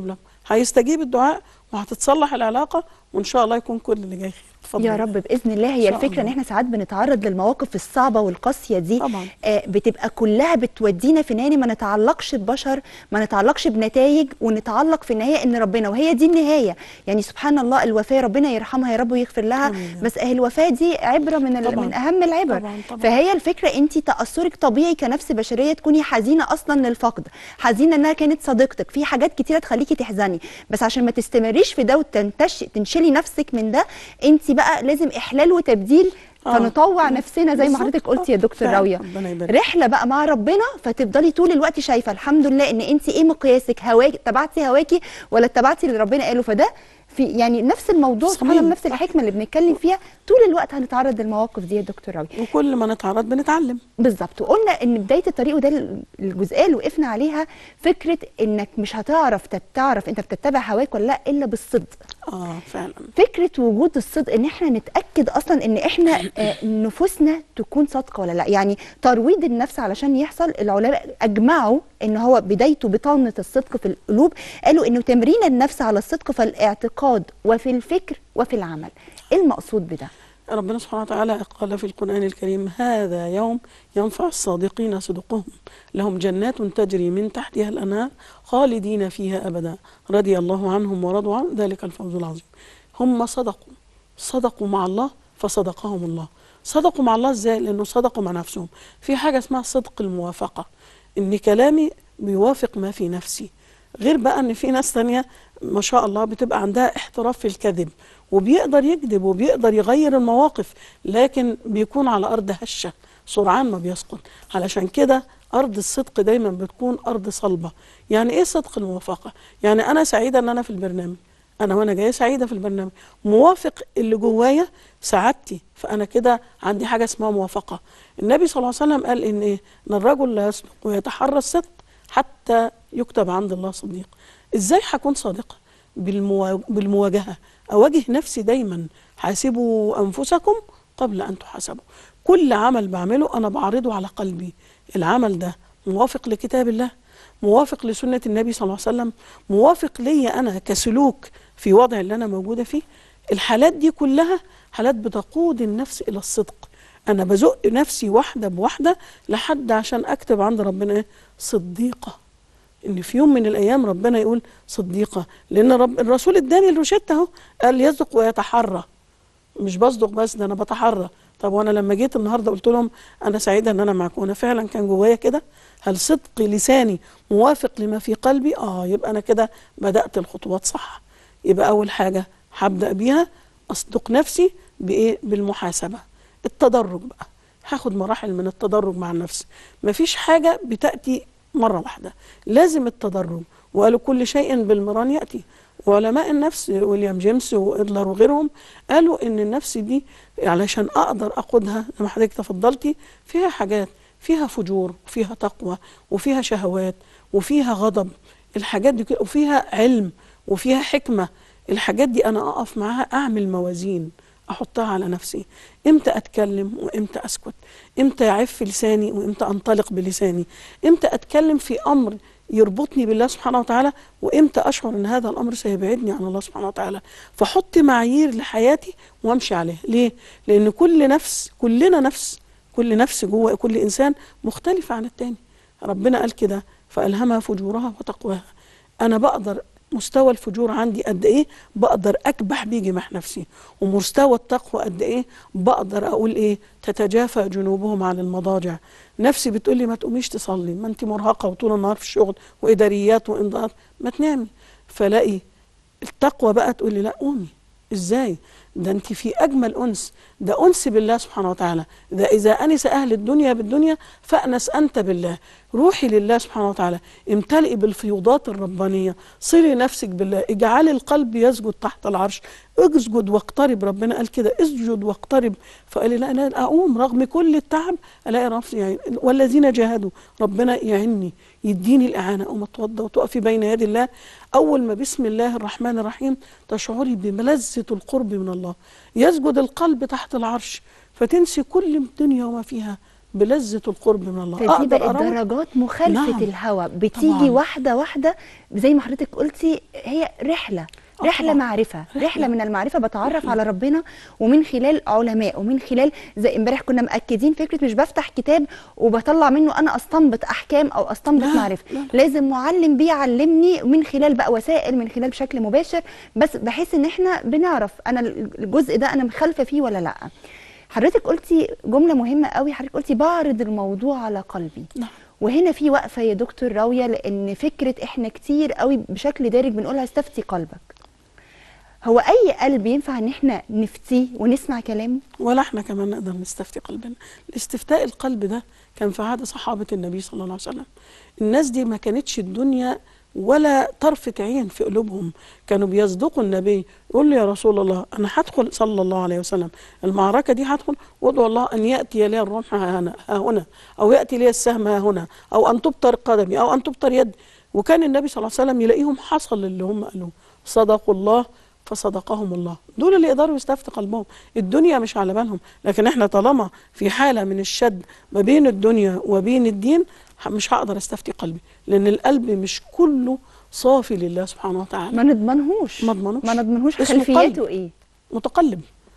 هيستجيب الدعاء وهتتصلح العلاقه وان شاء الله يكون كل اللي جاي خير اتفضل يا رب باذن الله هي شاء الفكره ان الله. احنا ساعات بنتعرض للمواقف الصعبه والقاسيه دي طبعاً. آه بتبقى كلها بتودينا في نهايه ما نتعلقش ببشر ما نتعلقش بنتائج ونتعلق في النهايه ان ربنا وهي دي النهايه يعني سبحان الله الوفاه ربنا يرحمها يا رب ويغفر لها آمين. بس أهي الوفاه دي عبره من ال- طبعاً. من اهم العبر طبعاً، طبعاً. فهي الفكره انت تاثرك طبيعي كنفس بشريه تكوني حزينه اصلا للفقد حزينه انها كانت صديقتك في حاجات كتيره تخليكي تحزني بس عشان ما تستمريش في ده وتنتش تنشلي نفسك من ده انت بقى لازم احلال وتبديل آه. فنطوع نفسنا زي ما بالظبط. حضرتك قلتي يا آه. دكتور فعلا. راويه ربنا يبارك. رحله بقى مع ربنا فتفضلي طول الوقت شايفه الحمد لله ان انت ايه مقياسك هواكي تبعتي هواكي ولا اتبعتي اللي ربنا قاله فده في يعني نفس الموضوع سبحان الله صحيح. نفس الحكمه اللي بنتكلم فيها طول الوقت هنتعرض للمواقف دي يا دكتور راويه وكل ما نتعرض بنتعلم بالظبط وقلنا ان بدايه الطريق وده الجزئيه اللي وقفنا عليها فكره انك مش هتعرف تعرف انت بتتبع هواك ولا لا الا بالصدق اه فعلا فكره وجود الصدق ان احنا نتاكد اصلا ان احنا آه، نفوسنا تكون صادقه ولا لا يعني ترويض النفس علشان يحصل العلماء اجمعوا ان هو بدايته بطانه الصدق في القلوب قالوا انه تمرين النفس على الصدق في الاعتقاد وفي الفكر وفي العمل ايه المقصود بده ربنا سبحانه وتعالى قال في القرآن الكريم هذا يوم ينفع الصادقين صدقهم لهم جنات تجري من تحتها الأنهار خالدين فيها أبدا رضي الله عنهم ورضوا عنه ذلك الفوز العظيم هم صدقوا صدقوا مع الله فصدقهم الله صدقوا مع الله ازاي لانه صدقوا مع نفسهم في حاجه اسمها صدق الموافقه ان كلامي بيوافق ما في نفسي غير بقى ان في ناس تانية ما شاء الله بتبقى عندها احتراف في الكذب وبيقدر يكذب وبيقدر يغير المواقف لكن بيكون على ارض هشه سرعان ما بيسقط علشان كده ارض الصدق دايما بتكون ارض صلبه يعني ايه صدق الموافقه يعني انا سعيده ان انا في البرنامج انا وانا جايه سعيده في البرنامج موافق اللي جوايا سعادتي فانا كده عندي حاجه اسمها موافقه النبي صلى الله عليه وسلم قال ان ايه ان الرجل لا يصدق ويتحرى الصدق حتى يكتب عند الله صديق ازاي هكون صادقه بالموا... بالمواجهه اواجه نفسي دايما حاسبوا انفسكم قبل ان تحاسبوا كل عمل بعمله انا بعرضه على قلبي العمل ده موافق لكتاب الله موافق لسنة النبي صلى الله عليه وسلم موافق لي أنا كسلوك في وضع اللي أنا موجودة فيه الحالات دي كلها حالات بتقود النفس إلى الصدق أنا بزق نفسي واحدة بواحدة لحد عشان أكتب عند ربنا إيه؟ صديقة إن في يوم من الأيام ربنا يقول صديقة لأن رب الرسول اداني الروشتة أهو قال يصدق ويتحرى مش بصدق بس ده أنا بتحرى طب وانا لما جيت النهارده قلت لهم انا سعيده ان انا معاكم وانا فعلا كان جوايا كده هل صدق لساني موافق لما في قلبي اه يبقى انا كده بدات الخطوات صح يبقى اول حاجه هبدا بيها اصدق نفسي بايه بالمحاسبه التدرج بقى هاخد مراحل من التدرج مع النفس مفيش حاجه بتاتي مره واحده لازم التدرج وقالوا كل شيء بالمران ياتي وعلماء النفس ويليام جيمس وإدلر وغيرهم قالوا ان النفس دي علشان اقدر اقودها زي ما حضرتك تفضلتي فيها حاجات فيها فجور وفيها تقوى وفيها شهوات وفيها غضب الحاجات دي كده وفيها علم وفيها حكمه الحاجات دي انا اقف معاها اعمل موازين احطها على نفسي امتى اتكلم وامتى اسكت امتى يعف لساني وامتى انطلق بلساني امتى اتكلم في امر يربطني بالله سبحانه وتعالى وامتى اشعر ان هذا الامر سيبعدني عن الله سبحانه وتعالى فحط معايير لحياتي وامشي عليها ليه لان كل نفس كلنا نفس كل نفس جوه كل انسان مختلفه عن التاني ربنا قال كده فالهمها فجورها وتقواها انا بقدر مستوى الفجور عندي قد ايه بقدر اكبح بيه جماح نفسي ومستوى التقوى قد ايه بقدر اقول ايه تتجافى جنوبهم عن المضاجع نفسي بتقول لي ما تقوميش تصلي ما انت مرهقه وطول النهار في الشغل واداريات وانضاءات ما تنامي فلاقي التقوى بقى تقول لي لا قومي ازاي ده انت في اجمل انس ده انس بالله سبحانه وتعالى ده اذا انس اهل الدنيا بالدنيا فانس انت بالله روحي لله سبحانه وتعالى امتلئي بالفيوضات الربانيه صلي نفسك بالله اجعلي القلب يسجد تحت العرش اسجد واقترب ربنا قال كده اسجد واقترب فقال لي لا لا اقوم رغم كل التعب الاقي نفسي يعني والذين جاهدوا ربنا يعني يديني الاعانه اقوم اتوضى وتقفي بين يدي الله اول ما بسم الله الرحمن الرحيم تشعري بملذه القرب من الله يسجد القلب تحت العرش فتنسي كل الدنيا وما فيها بلذه القرب من الله فدي بقت أروح درجات مخالفه نعم. الهوى بتيجي طبعاً. واحده واحده زي ما حضرتك قلتي هي رحله آه رحله طبعاً. معرفه رحلة. رحله من المعرفه بتعرف على ربنا ومن خلال علماء ومن خلال زي امبارح كنا مأكدين فكره مش بفتح كتاب وبطلع منه انا استنبط احكام او استنبط لا، معرفه لا، لا. لازم معلم بيعلمني من خلال بقى وسائل من خلال بشكل مباشر بس بحيث ان احنا بنعرف انا الجزء ده انا مخالفه فيه ولا لا حضرتك قلتي جمله مهمه قوي حضرتك قلتي بعرض الموضوع على قلبي نعم. وهنا في وقفه يا دكتور راويه لان فكره احنا كتير قوي بشكل دارج بنقولها استفتي قلبك هو اي قلب ينفع ان احنا نفتيه ونسمع كلامه ولا احنا كمان نقدر نستفتي قلبنا الاستفتاء القلب ده كان في عهد صحابة النبي صلى الله عليه وسلم الناس دي ما كانتش الدنيا ولا طرفة عين في قلوبهم كانوا بيصدقوا النبي يقول له يا رسول الله أنا هدخل صلى الله عليه وسلم المعركة دي هدخل وادعو الله أن يأتي لي الرمح ها هنا, ها هنا أو يأتي لي السهم ها هنا أو أن تبتر قدمي أو أن تبتر يدي وكان النبي صلى الله عليه وسلم يلاقيهم حصل اللي هم قالوه صدقوا الله فصدقهم الله دول اللي يقدروا يستفتوا قلبهم الدنيا مش على بالهم لكن احنا طالما في حالة من الشد ما بين الدنيا وبين الدين ح- مش هقدر استفتي قلبي لان القلب مش كله صافي لله سبحانه وتعالى ما نضمنهوش ما اضمنوش. ما نضمنهوش اسمه خلفياته قلب. ايه متقلب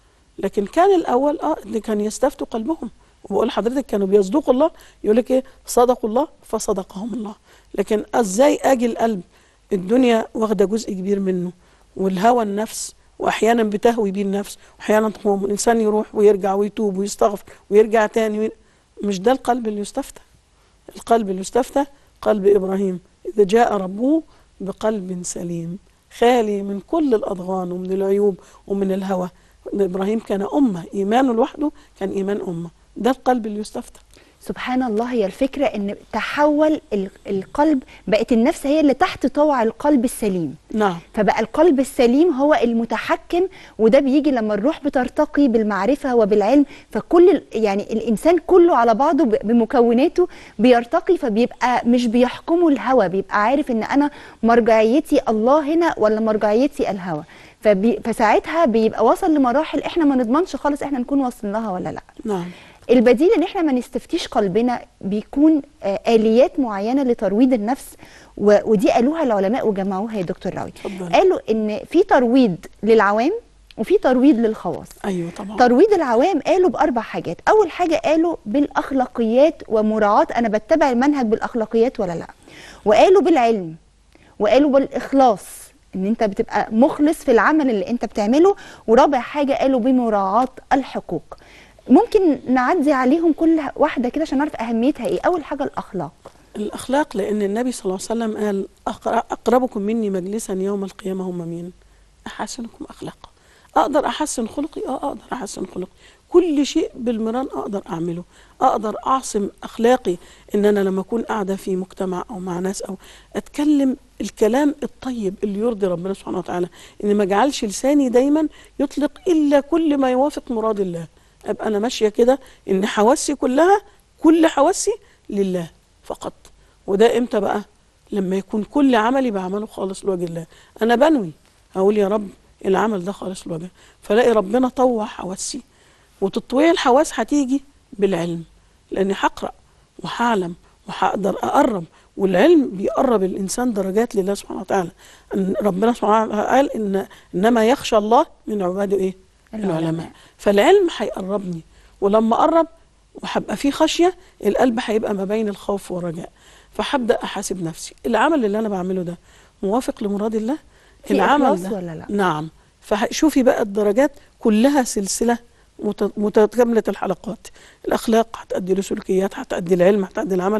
لكن كان الاول اه اللي كان يستفتوا قلبهم وبقول لحضرتك كانوا بيصدقوا الله يقول لك ايه صدقوا الله فصدقهم الله لكن ازاي اجي القلب الدنيا واخده جزء كبير منه والهوى النفس واحيانا بتهوي بيه النفس واحيانا تقوم الانسان يروح ويرجع ويتوب ويستغفر ويرجع تاني وي- مش ده القلب اللي يستفتى القلب اللي يستفتى قلب ابراهيم اذا جاء ربه بقلب سليم خالي من كل الاضغان ومن العيوب ومن الهوى إن ابراهيم كان امه ايمانه لوحده كان ايمان امه ده القلب اللي يستفتى سبحان الله هي الفكره ان تحول ال- القلب بقت النفس هي اللي تحت طوع القلب السليم نعم فبقى القلب السليم هو المتحكم وده بيجي لما الروح بترتقي بالمعرفة وبالعلم فكل ال- يعني الإنسان كله على بعضه ب- بمكوناته بيرتقي فبيبقى مش بيحكمه الهوى بيبقى عارف إن أنا مرجعيتي الله هنا ولا مرجعيتي الهوى فبي فساعتها بيبقى وصل لمراحل احنا ما نضمنش خالص احنا نكون واصلين لها ولا لا نعم البديل ان احنا ما نستفتيش قلبنا بيكون آه، اليات معينه لترويض النفس و- ودي قالوها العلماء وجمعوها يا دكتور راوي اتفضل. قالوا ان في ترويض للعوام وفي ترويض للخواص ايوه طبعا ترويض العوام قالوا باربع حاجات اول حاجه قالوا بالاخلاقيات ومراعاه انا بتبع المنهج بالاخلاقيات ولا لا وقالوا بالعلم وقالوا بالاخلاص ان انت بتبقى مخلص في العمل اللي انت بتعمله ورابع حاجه قالوا بمراعاه الحقوق ممكن نعدي عليهم كل واحده كده عشان نعرف اهميتها ايه اول حاجه الاخلاق الاخلاق لان النبي صلى الله عليه وسلم قال أقر- اقربكم مني مجلسا يوم القيامه هم مين احسنكم اخلاقا اقدر احسن خلقي اه اقدر احسن خلقي كل شيء بالمران اقدر اعمله اقدر اعصم اخلاقي ان انا لما اكون قاعده في مجتمع او مع ناس او اتكلم الكلام الطيب اللي يرضي ربنا سبحانه وتعالى ان ما اجعلش لساني دايما يطلق الا كل ما يوافق مراد الله ابقى انا ماشيه كده ان حواسي كلها كل حواسي لله فقط وده امتى بقى لما يكون كل عملي بعمله خالص لوجه الله انا بنوي اقول يا رب العمل ده خالص لوجه فلاقي ربنا طوع حواسي وتطويع الحواس هتيجي بالعلم لاني هقرا وهعلم وهقدر اقرب والعلم بيقرب الانسان درجات لله سبحانه وتعالى ان ربنا سبحانه وتعالى قال ان انما يخشى الله من عباده ايه العلماء. العلماء فالعلم هيقربني ولما اقرب وهبقى في خشيه القلب هيبقى ما بين الخوف والرجاء فهبدا احاسب نفسي العمل اللي انا بعمله ده موافق لمراد الله في العمل إخلاص ده ولا لا؟ نعم فشوفي بقى الدرجات كلها سلسله مت- متكامله الحلقات الاخلاق هتؤدي لسلوكيات هتؤدي العلم هتؤدي العمل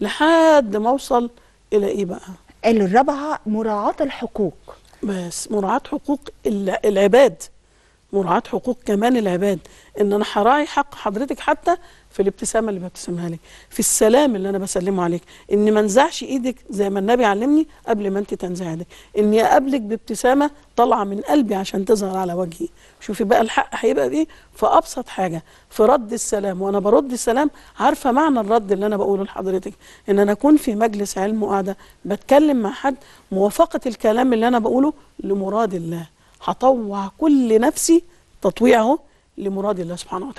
لحد ما اوصل الى ايه بقى قالوا الرابعه مراعاه الحقوق بس مراعاة حقوق الع- العباد مراعاة حقوق كمان العباد ان انا هراعي حق حضرتك حتى في الابتسامه اللي ببتسمها لك في السلام اللي انا بسلمه عليك ان ما انزعش ايدك زي ما النبي علمني قبل ما انت تنزع ايدك اني اقابلك بابتسامه طالعه من قلبي عشان تظهر على وجهي شوفي بقى الحق هيبقى بايه في ابسط حاجه في رد السلام وانا برد السلام عارفه معنى الرد اللي انا بقوله لحضرتك ان انا اكون في مجلس علم وقاعده بتكلم مع حد موافقه الكلام اللي انا بقوله لمراد الله هطوع كل نفسي تطويعه لمراد الله سبحانه وتعالى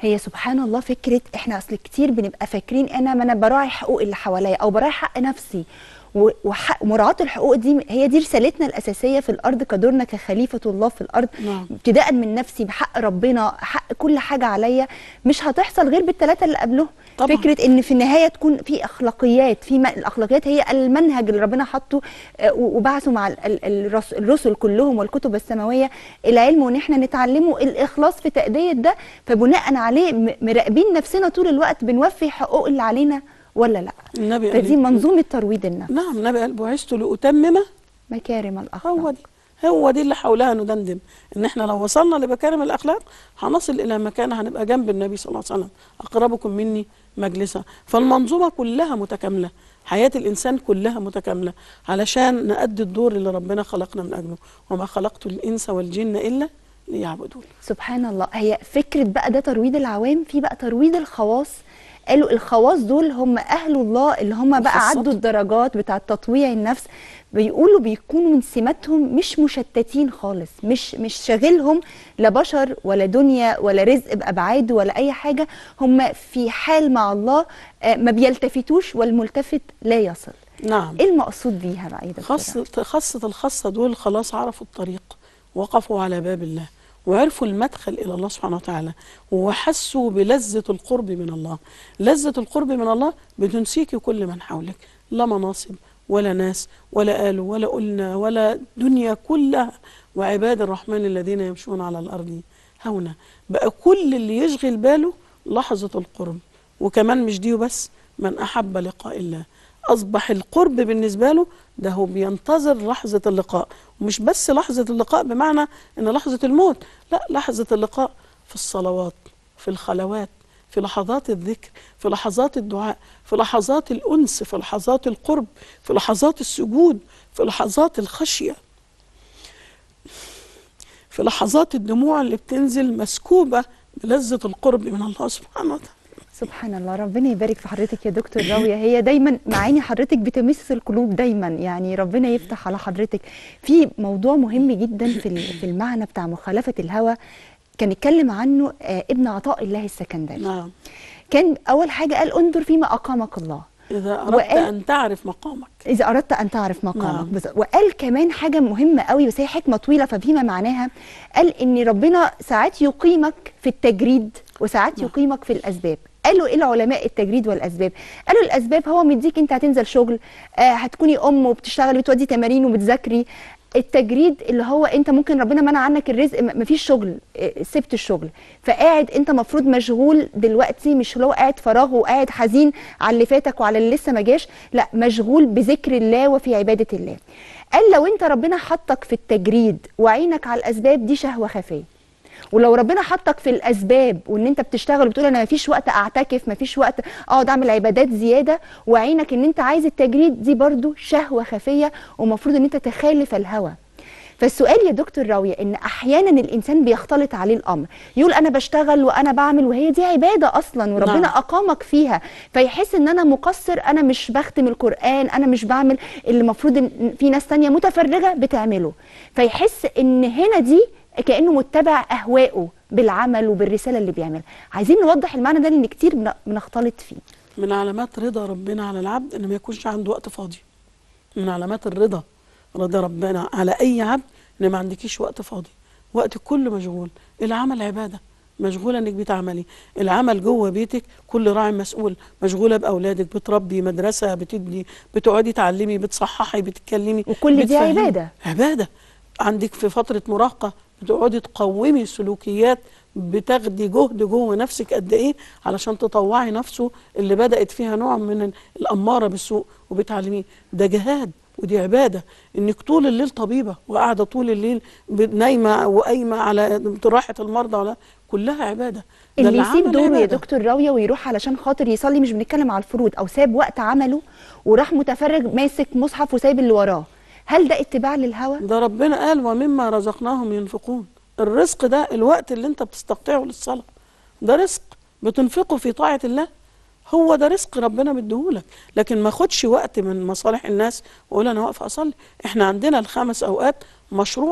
هي سبحان الله فكره احنا اصل كتير بنبقى فاكرين انا ما انا براعي حقوق اللي حواليا او براعي حق نفسي و- وحق مراعاه الحقوق دي هي دي رسالتنا الاساسيه في الارض كدورنا كخليفه الله في الارض نعم. ابتداء من نفسي بحق ربنا حق كل حاجه عليا مش هتحصل غير بالثلاثه اللي قبلهم طبعاً. فكره ان في النهايه تكون في اخلاقيات في م- الاخلاقيات هي المنهج اللي ربنا حطه آه، و- وبعثه مع ال- ال- الرس- الرسل كلهم والكتب السماويه العلم وان احنا نتعلمه الاخلاص في تاديه ده فبناء عليه م- مراقبين نفسنا طول الوقت بنوفي حقوق اللي علينا ولا لا النبي قال فدي منظومه ترويض النفس نعم النبي قال بعثت لأتمم مكارم الاخلاق هو دي هو دي اللي حولها ندندن ان احنا لو وصلنا لمكارم الاخلاق هنصل الى مكان هنبقى جنب النبي صلى الله عليه وسلم اقربكم مني مجلسا فالمنظومه كلها متكامله حياه الانسان كلها متكامله علشان نأدي الدور اللي ربنا خلقنا من اجله وما خلقت الانس والجن الا ليعبدون سبحان الله هي فكره بقى ده ترويض العوام في بقى ترويض الخواص قالوا الخواص دول هم اهل الله اللي هم بقى مخصصة. عدوا الدرجات بتاعه تطويع النفس بيقولوا بيكونوا من سماتهم مش مشتتين خالص مش مش شاغلهم لا بشر ولا دنيا ولا رزق بابعاده ولا اي حاجه هم في حال مع الله آه، ما بيلتفتوش والملتفت لا يصل نعم ايه المقصود بيها بقى يا دكتورة؟ خاصة خاصة الخاصة دول خلاص عرفوا الطريق وقفوا على باب الله وعرفوا المدخل إلى الله سبحانه وتعالى وحسوا بلذة القرب من الله لذة القرب من الله بتنسيك كل من حولك لا مناصب ولا ناس ولا آل ولا قلنا ولا دنيا كلها وعباد الرحمن الذين يمشون على الأرض هونا بقى كل اللي يشغل باله لحظة القرب وكمان مش دي بس من أحب لقاء الله أصبح القرب بالنسبة له ده هو بينتظر لحظة اللقاء ومش بس لحظة اللقاء بمعنى إن لحظة الموت لا لحظة اللقاء في الصلوات في الخلوات في لحظات الذكر في لحظات الدعاء في لحظات الأنس في لحظات القرب في لحظات السجود في لحظات الخشية في لحظات الدموع اللي بتنزل مسكوبة بلذة القرب من الله سبحانه وتعالى سبحان الله ربنا يبارك في حضرتك يا دكتور راوية هي دايما معاني حضرتك بتمس القلوب دايما يعني ربنا يفتح على حضرتك في موضوع مهم جدا في ال- في المعنى بتاع مخالفة الهوى كان اتكلم عنه آه، ابن عطاء الله السكندري نعم كان اول حاجة قال انظر فيما اقامك الله إذا أردت وقال- أن تعرف مقامك إذا أردت أن تعرف مقامك نعم. بس وقال كمان حاجة مهمة قوي بس هي حكمة طويلة ففيما معناها قال إن ربنا ساعات يقيمك في التجريد وساعات نعم. يقيمك في الأسباب قالوا ايه العلماء التجريد والاسباب قالوا الاسباب هو مديك انت هتنزل شغل آه هتكوني ام وبتشتغلي بتودي تمارين وبتذاكري التجريد اللي هو انت ممكن ربنا منع عنك الرزق م- مفيش شغل آه، سبت الشغل فقاعد انت مفروض مشغول دلوقتي مش اللي هو قاعد فراغ وقاعد حزين على اللي فاتك وعلى اللي لسه ما جاش لا مشغول بذكر الله وفي عباده الله قال لو انت ربنا حطك في التجريد وعينك على الاسباب دي شهوه خفيه ولو ربنا حطك في الاسباب وان انت بتشتغل وبتقول انا مفيش وقت اعتكف مفيش وقت اقعد اعمل عبادات زياده وعينك ان انت عايز التجريد دي برضو شهوه خفيه ومفروض ان انت تخالف الهوى فالسؤال يا دكتور راوية ان احيانا الانسان بيختلط عليه الامر يقول انا بشتغل وانا بعمل وهي دي عباده اصلا وربنا نعم. اقامك فيها فيحس ان انا مقصر انا مش بختم القران انا مش بعمل اللي المفروض ان في ناس تانية متفرغه بتعمله فيحس ان هنا دي كانه متبع اهوائه بالعمل وبالرساله اللي بيعملها عايزين نوضح المعنى ده لان كتير بن- بنختلط فيه من علامات رضا ربنا على العبد ان ما يكونش عنده وقت فاضي من علامات الرضا رضا ربنا على اي عبد ان ما عندكيش وقت فاضي وقت كله مشغول العمل عباده مشغوله انك بتعملي العمل جوه بيتك كل راعي مسؤول مشغوله باولادك بتربي مدرسه بتدي بتقعدي تعلمي بتصححي بتتكلمي وكل دي بتفهمي. عبادة. عباده عندك في فتره مراهقه بتقعدي تقومي سلوكيات بتاخدي جهد جوه نفسك قد ايه علشان تطوعي نفسه اللي بدات فيها نوع من الاماره بالسوء وبتعلميه ده جهاد ودي عباده انك طول الليل طبيبه وقاعده طول الليل ب- نايمه وقايمه على راحه المرضى ولا كلها عباده ده اللي يسيب العمل دوره يا عبادة. دكتور راويه ويروح علشان خاطر يصلي مش بنتكلم على الفروض او ساب وقت عمله وراح متفرج ماسك مصحف وسايب اللي وراه هل ده اتباع للهوى ده ربنا قال ومما رزقناهم ينفقون الرزق ده الوقت اللي انت بتستقطعه للصلاة ده رزق بتنفقه في طاعة الله هو ده رزق ربنا مديهولك لكن ما خدش وقت من مصالح الناس واقول انا واقفه اصلي احنا عندنا الخمس اوقات مشروعه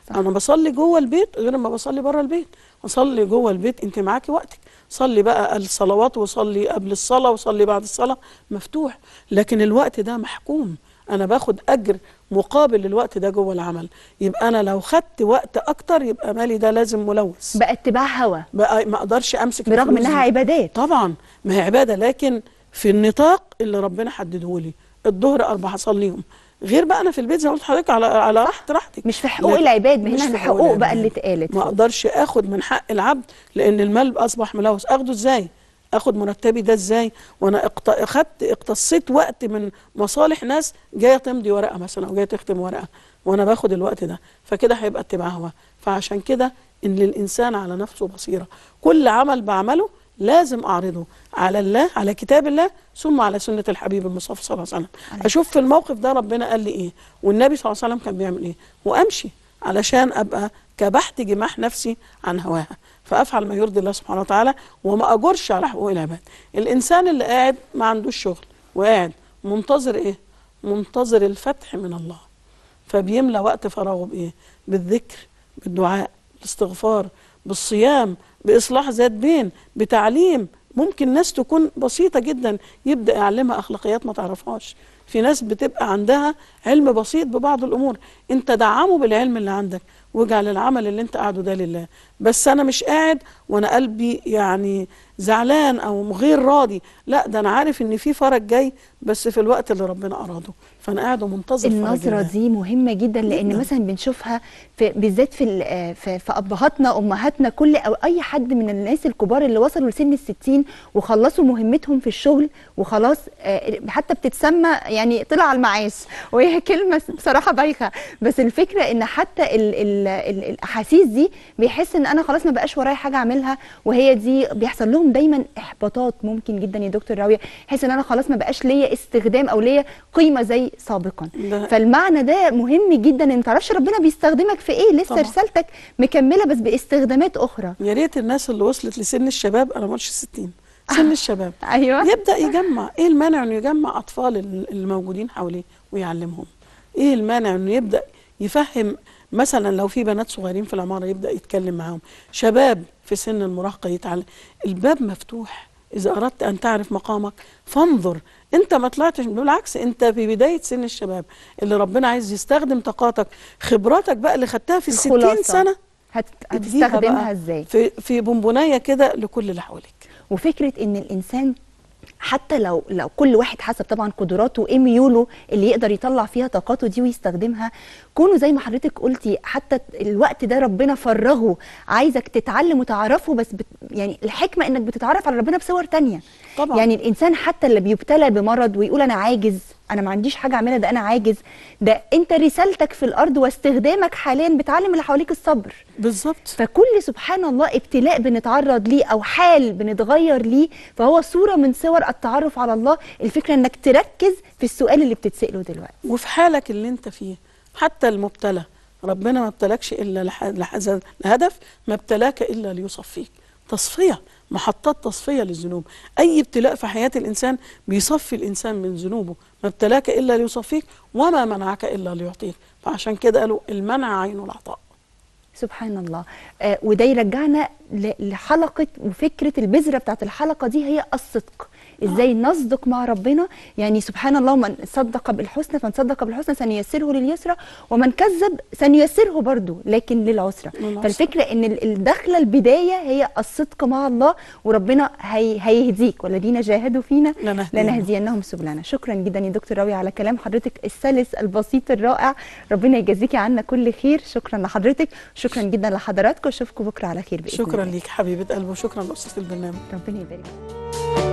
صح. انا بصلي جوه البيت غير ما بصلي بره البيت اصلي جوه البيت انت معاكي وقتك صلي بقى الصلوات وصلي قبل الصلاه وصلي بعد الصلاه مفتوح لكن الوقت ده محكوم انا باخد اجر مقابل الوقت ده جوه العمل يبقى انا لو خدت وقت اكتر يبقى مالي ده لازم ملوث بقى اتباع هوى بقى ما اقدرش امسك برغم الفلوس انها دي. عبادات طبعا ما هي عباده لكن في النطاق اللي ربنا حدده لي الظهر اربع اصليهم غير بقى انا في البيت زي ما قلت لحضرتك على على راحه راحتك مش في حقوق لكن- العباد ما مش هنا في الحقوق بقى العباد. اللي اتقالت ما اقدرش اخد من حق العبد لان المال اصبح ملوث اخده ازاي اخد مرتبي ده ازاي وانا اقت... اخدت اقتصيت وقت من مصالح ناس جايه تمضي ورقه مثلا او جايه تختم ورقه وانا باخد الوقت ده فكده هيبقى اتباع هوى فعشان كده ان الانسان على نفسه بصيره كل عمل بعمله لازم اعرضه على الله على كتاب الله ثم على سنه الحبيب المصطفى صلى الله عليه وسلم اشوف في الموقف ده ربنا قال لي ايه والنبي صلى الله عليه وسلم كان بيعمل ايه وامشي علشان ابقى كبحت جماح نفسي عن هواها فافعل ما يرضي الله سبحانه وتعالى وما اجرش على حقوق العباد الانسان اللي قاعد ما عندوش شغل وقاعد منتظر ايه منتظر الفتح من الله فبيملى وقت فراغه بايه بالذكر بالدعاء بالاستغفار بالصيام باصلاح ذات بين بتعليم ممكن ناس تكون بسيطه جدا يبدا يعلمها اخلاقيات ما تعرفهاش في ناس بتبقى عندها علم بسيط ببعض الامور انت دعمه بالعلم اللي عندك واجعل العمل اللي انت قاعده ده لله بس انا مش قاعد وانا قلبي يعني زعلان او غير راضي لا ده انا عارف ان في فرج جاي بس في الوقت اللي ربنا اراده فانا قاعد ومنتظر فرج النظرة الله. دي مهمة جدا لأن جداً. مثلا بنشوفها في بالذات في, ال- آه، في في أبهاتنا أمهاتنا كل أو أي حد من الناس الكبار اللي وصلوا لسن الستين وخلصوا مهمتهم في الشغل وخلاص آه، حتى بتتسمى يعني طلع على المعاش وهي كلمة بصراحة بايخة بس الفكرة إن حتى ال ال ال الأحاسيس دي بيحس إن أنا خلاص ما بقاش ورايا حاجة أعملها وهي دي بيحصل لهم دايما إحباطات ممكن جدا يا دكتور راوية يحس إن أنا خلاص ما بقاش ليا استخدام أو ليا قيمة زي سابقا ده- فالمعنى ده مهم جدا ان ما تعرفش ربنا بيستخدمك في ايه لسه طبعا. رسالتك مكمله بس باستخدامات اخرى يا ريت الناس اللي وصلت لسن الشباب انا ما قلتش 60 سن الشباب ايوه يبدا يجمع ايه المانع انه يجمع اطفال ال- الموجودين حواليه ويعلمهم ايه المانع انه يبدا يفهم مثلا لو في بنات صغيرين في العماره يبدا يتكلم معاهم شباب في سن المراهقه يتعلم الباب مفتوح اذا اردت ان تعرف مقامك فانظر انت ما طلعتش بالعكس انت في بدايه سن الشباب اللي ربنا عايز يستخدم طاقاتك خبراتك بقى اللي خدتها في الستين الخلاصة. سنه هت... اديها هتستخدمها بقى ازاي في في بونبونايه كده لكل اللي حواليك وفكره ان الانسان حتى لو لو كل واحد حسب طبعا قدراته وايه ميوله اللي يقدر يطلع فيها طاقاته دي ويستخدمها كونه زي ما حضرتك قلتي حتى الوقت ده ربنا فرغه عايزك تتعلم وتعرفه بس بت يعني الحكمه انك بتتعرف على ربنا بصور تانية طبعا. يعني الانسان حتى اللي بيبتلى بمرض ويقول انا عاجز انا ما عنديش حاجه اعملها ده انا عاجز ده انت رسالتك في الارض واستخدامك حاليا بتعلم اللي حواليك الصبر بالظبط فكل سبحان الله ابتلاء بنتعرض ليه او حال بنتغير ليه فهو صوره من صور التعرف على الله الفكره انك تركز في السؤال اللي بتتساله دلوقتي وفي حالك اللي انت فيه حتى المبتلى ربنا ما ابتلاكش الا لح- لحز- لهدف ما ابتلاك الا ليصفيك تصفيه محطات تصفيه للذنوب اي ابتلاء في حياه الانسان بيصفي الانسان من ذنوبه ما ابتلاك الا ليصفيك وما منعك الا ليعطيك فعشان كده قالوا المنع عين العطاء سبحان الله آه وده يرجعنا ل- لحلقه وفكره البذره بتاعت الحلقه دي هي الصدق ازاي نصدق مع ربنا يعني سبحان الله من صدق بالحسنى فمن صدق بالحسنى سنيسره لليسرى ومن كذب سنيسره برضو لكن للعسرى للعسرى. فالفكره ان ال- الدخله البدايه هي الصدق مع الله وربنا هي هيهديك والذين جاهدوا فينا لنهدينهم. لنهدينهم سبلنا شكرا جدا يا دكتور راوي على كلام حضرتك السلس البسيط الرائع ربنا يجازيكي عنا كل خير شكرا لحضرتك شكرا جدا لحضراتكم اشوفكم بكره على خير باذن شكرا الله. ليك حبيبه قلبي وشكرا لاستاذ البرنامج ربنا يبارك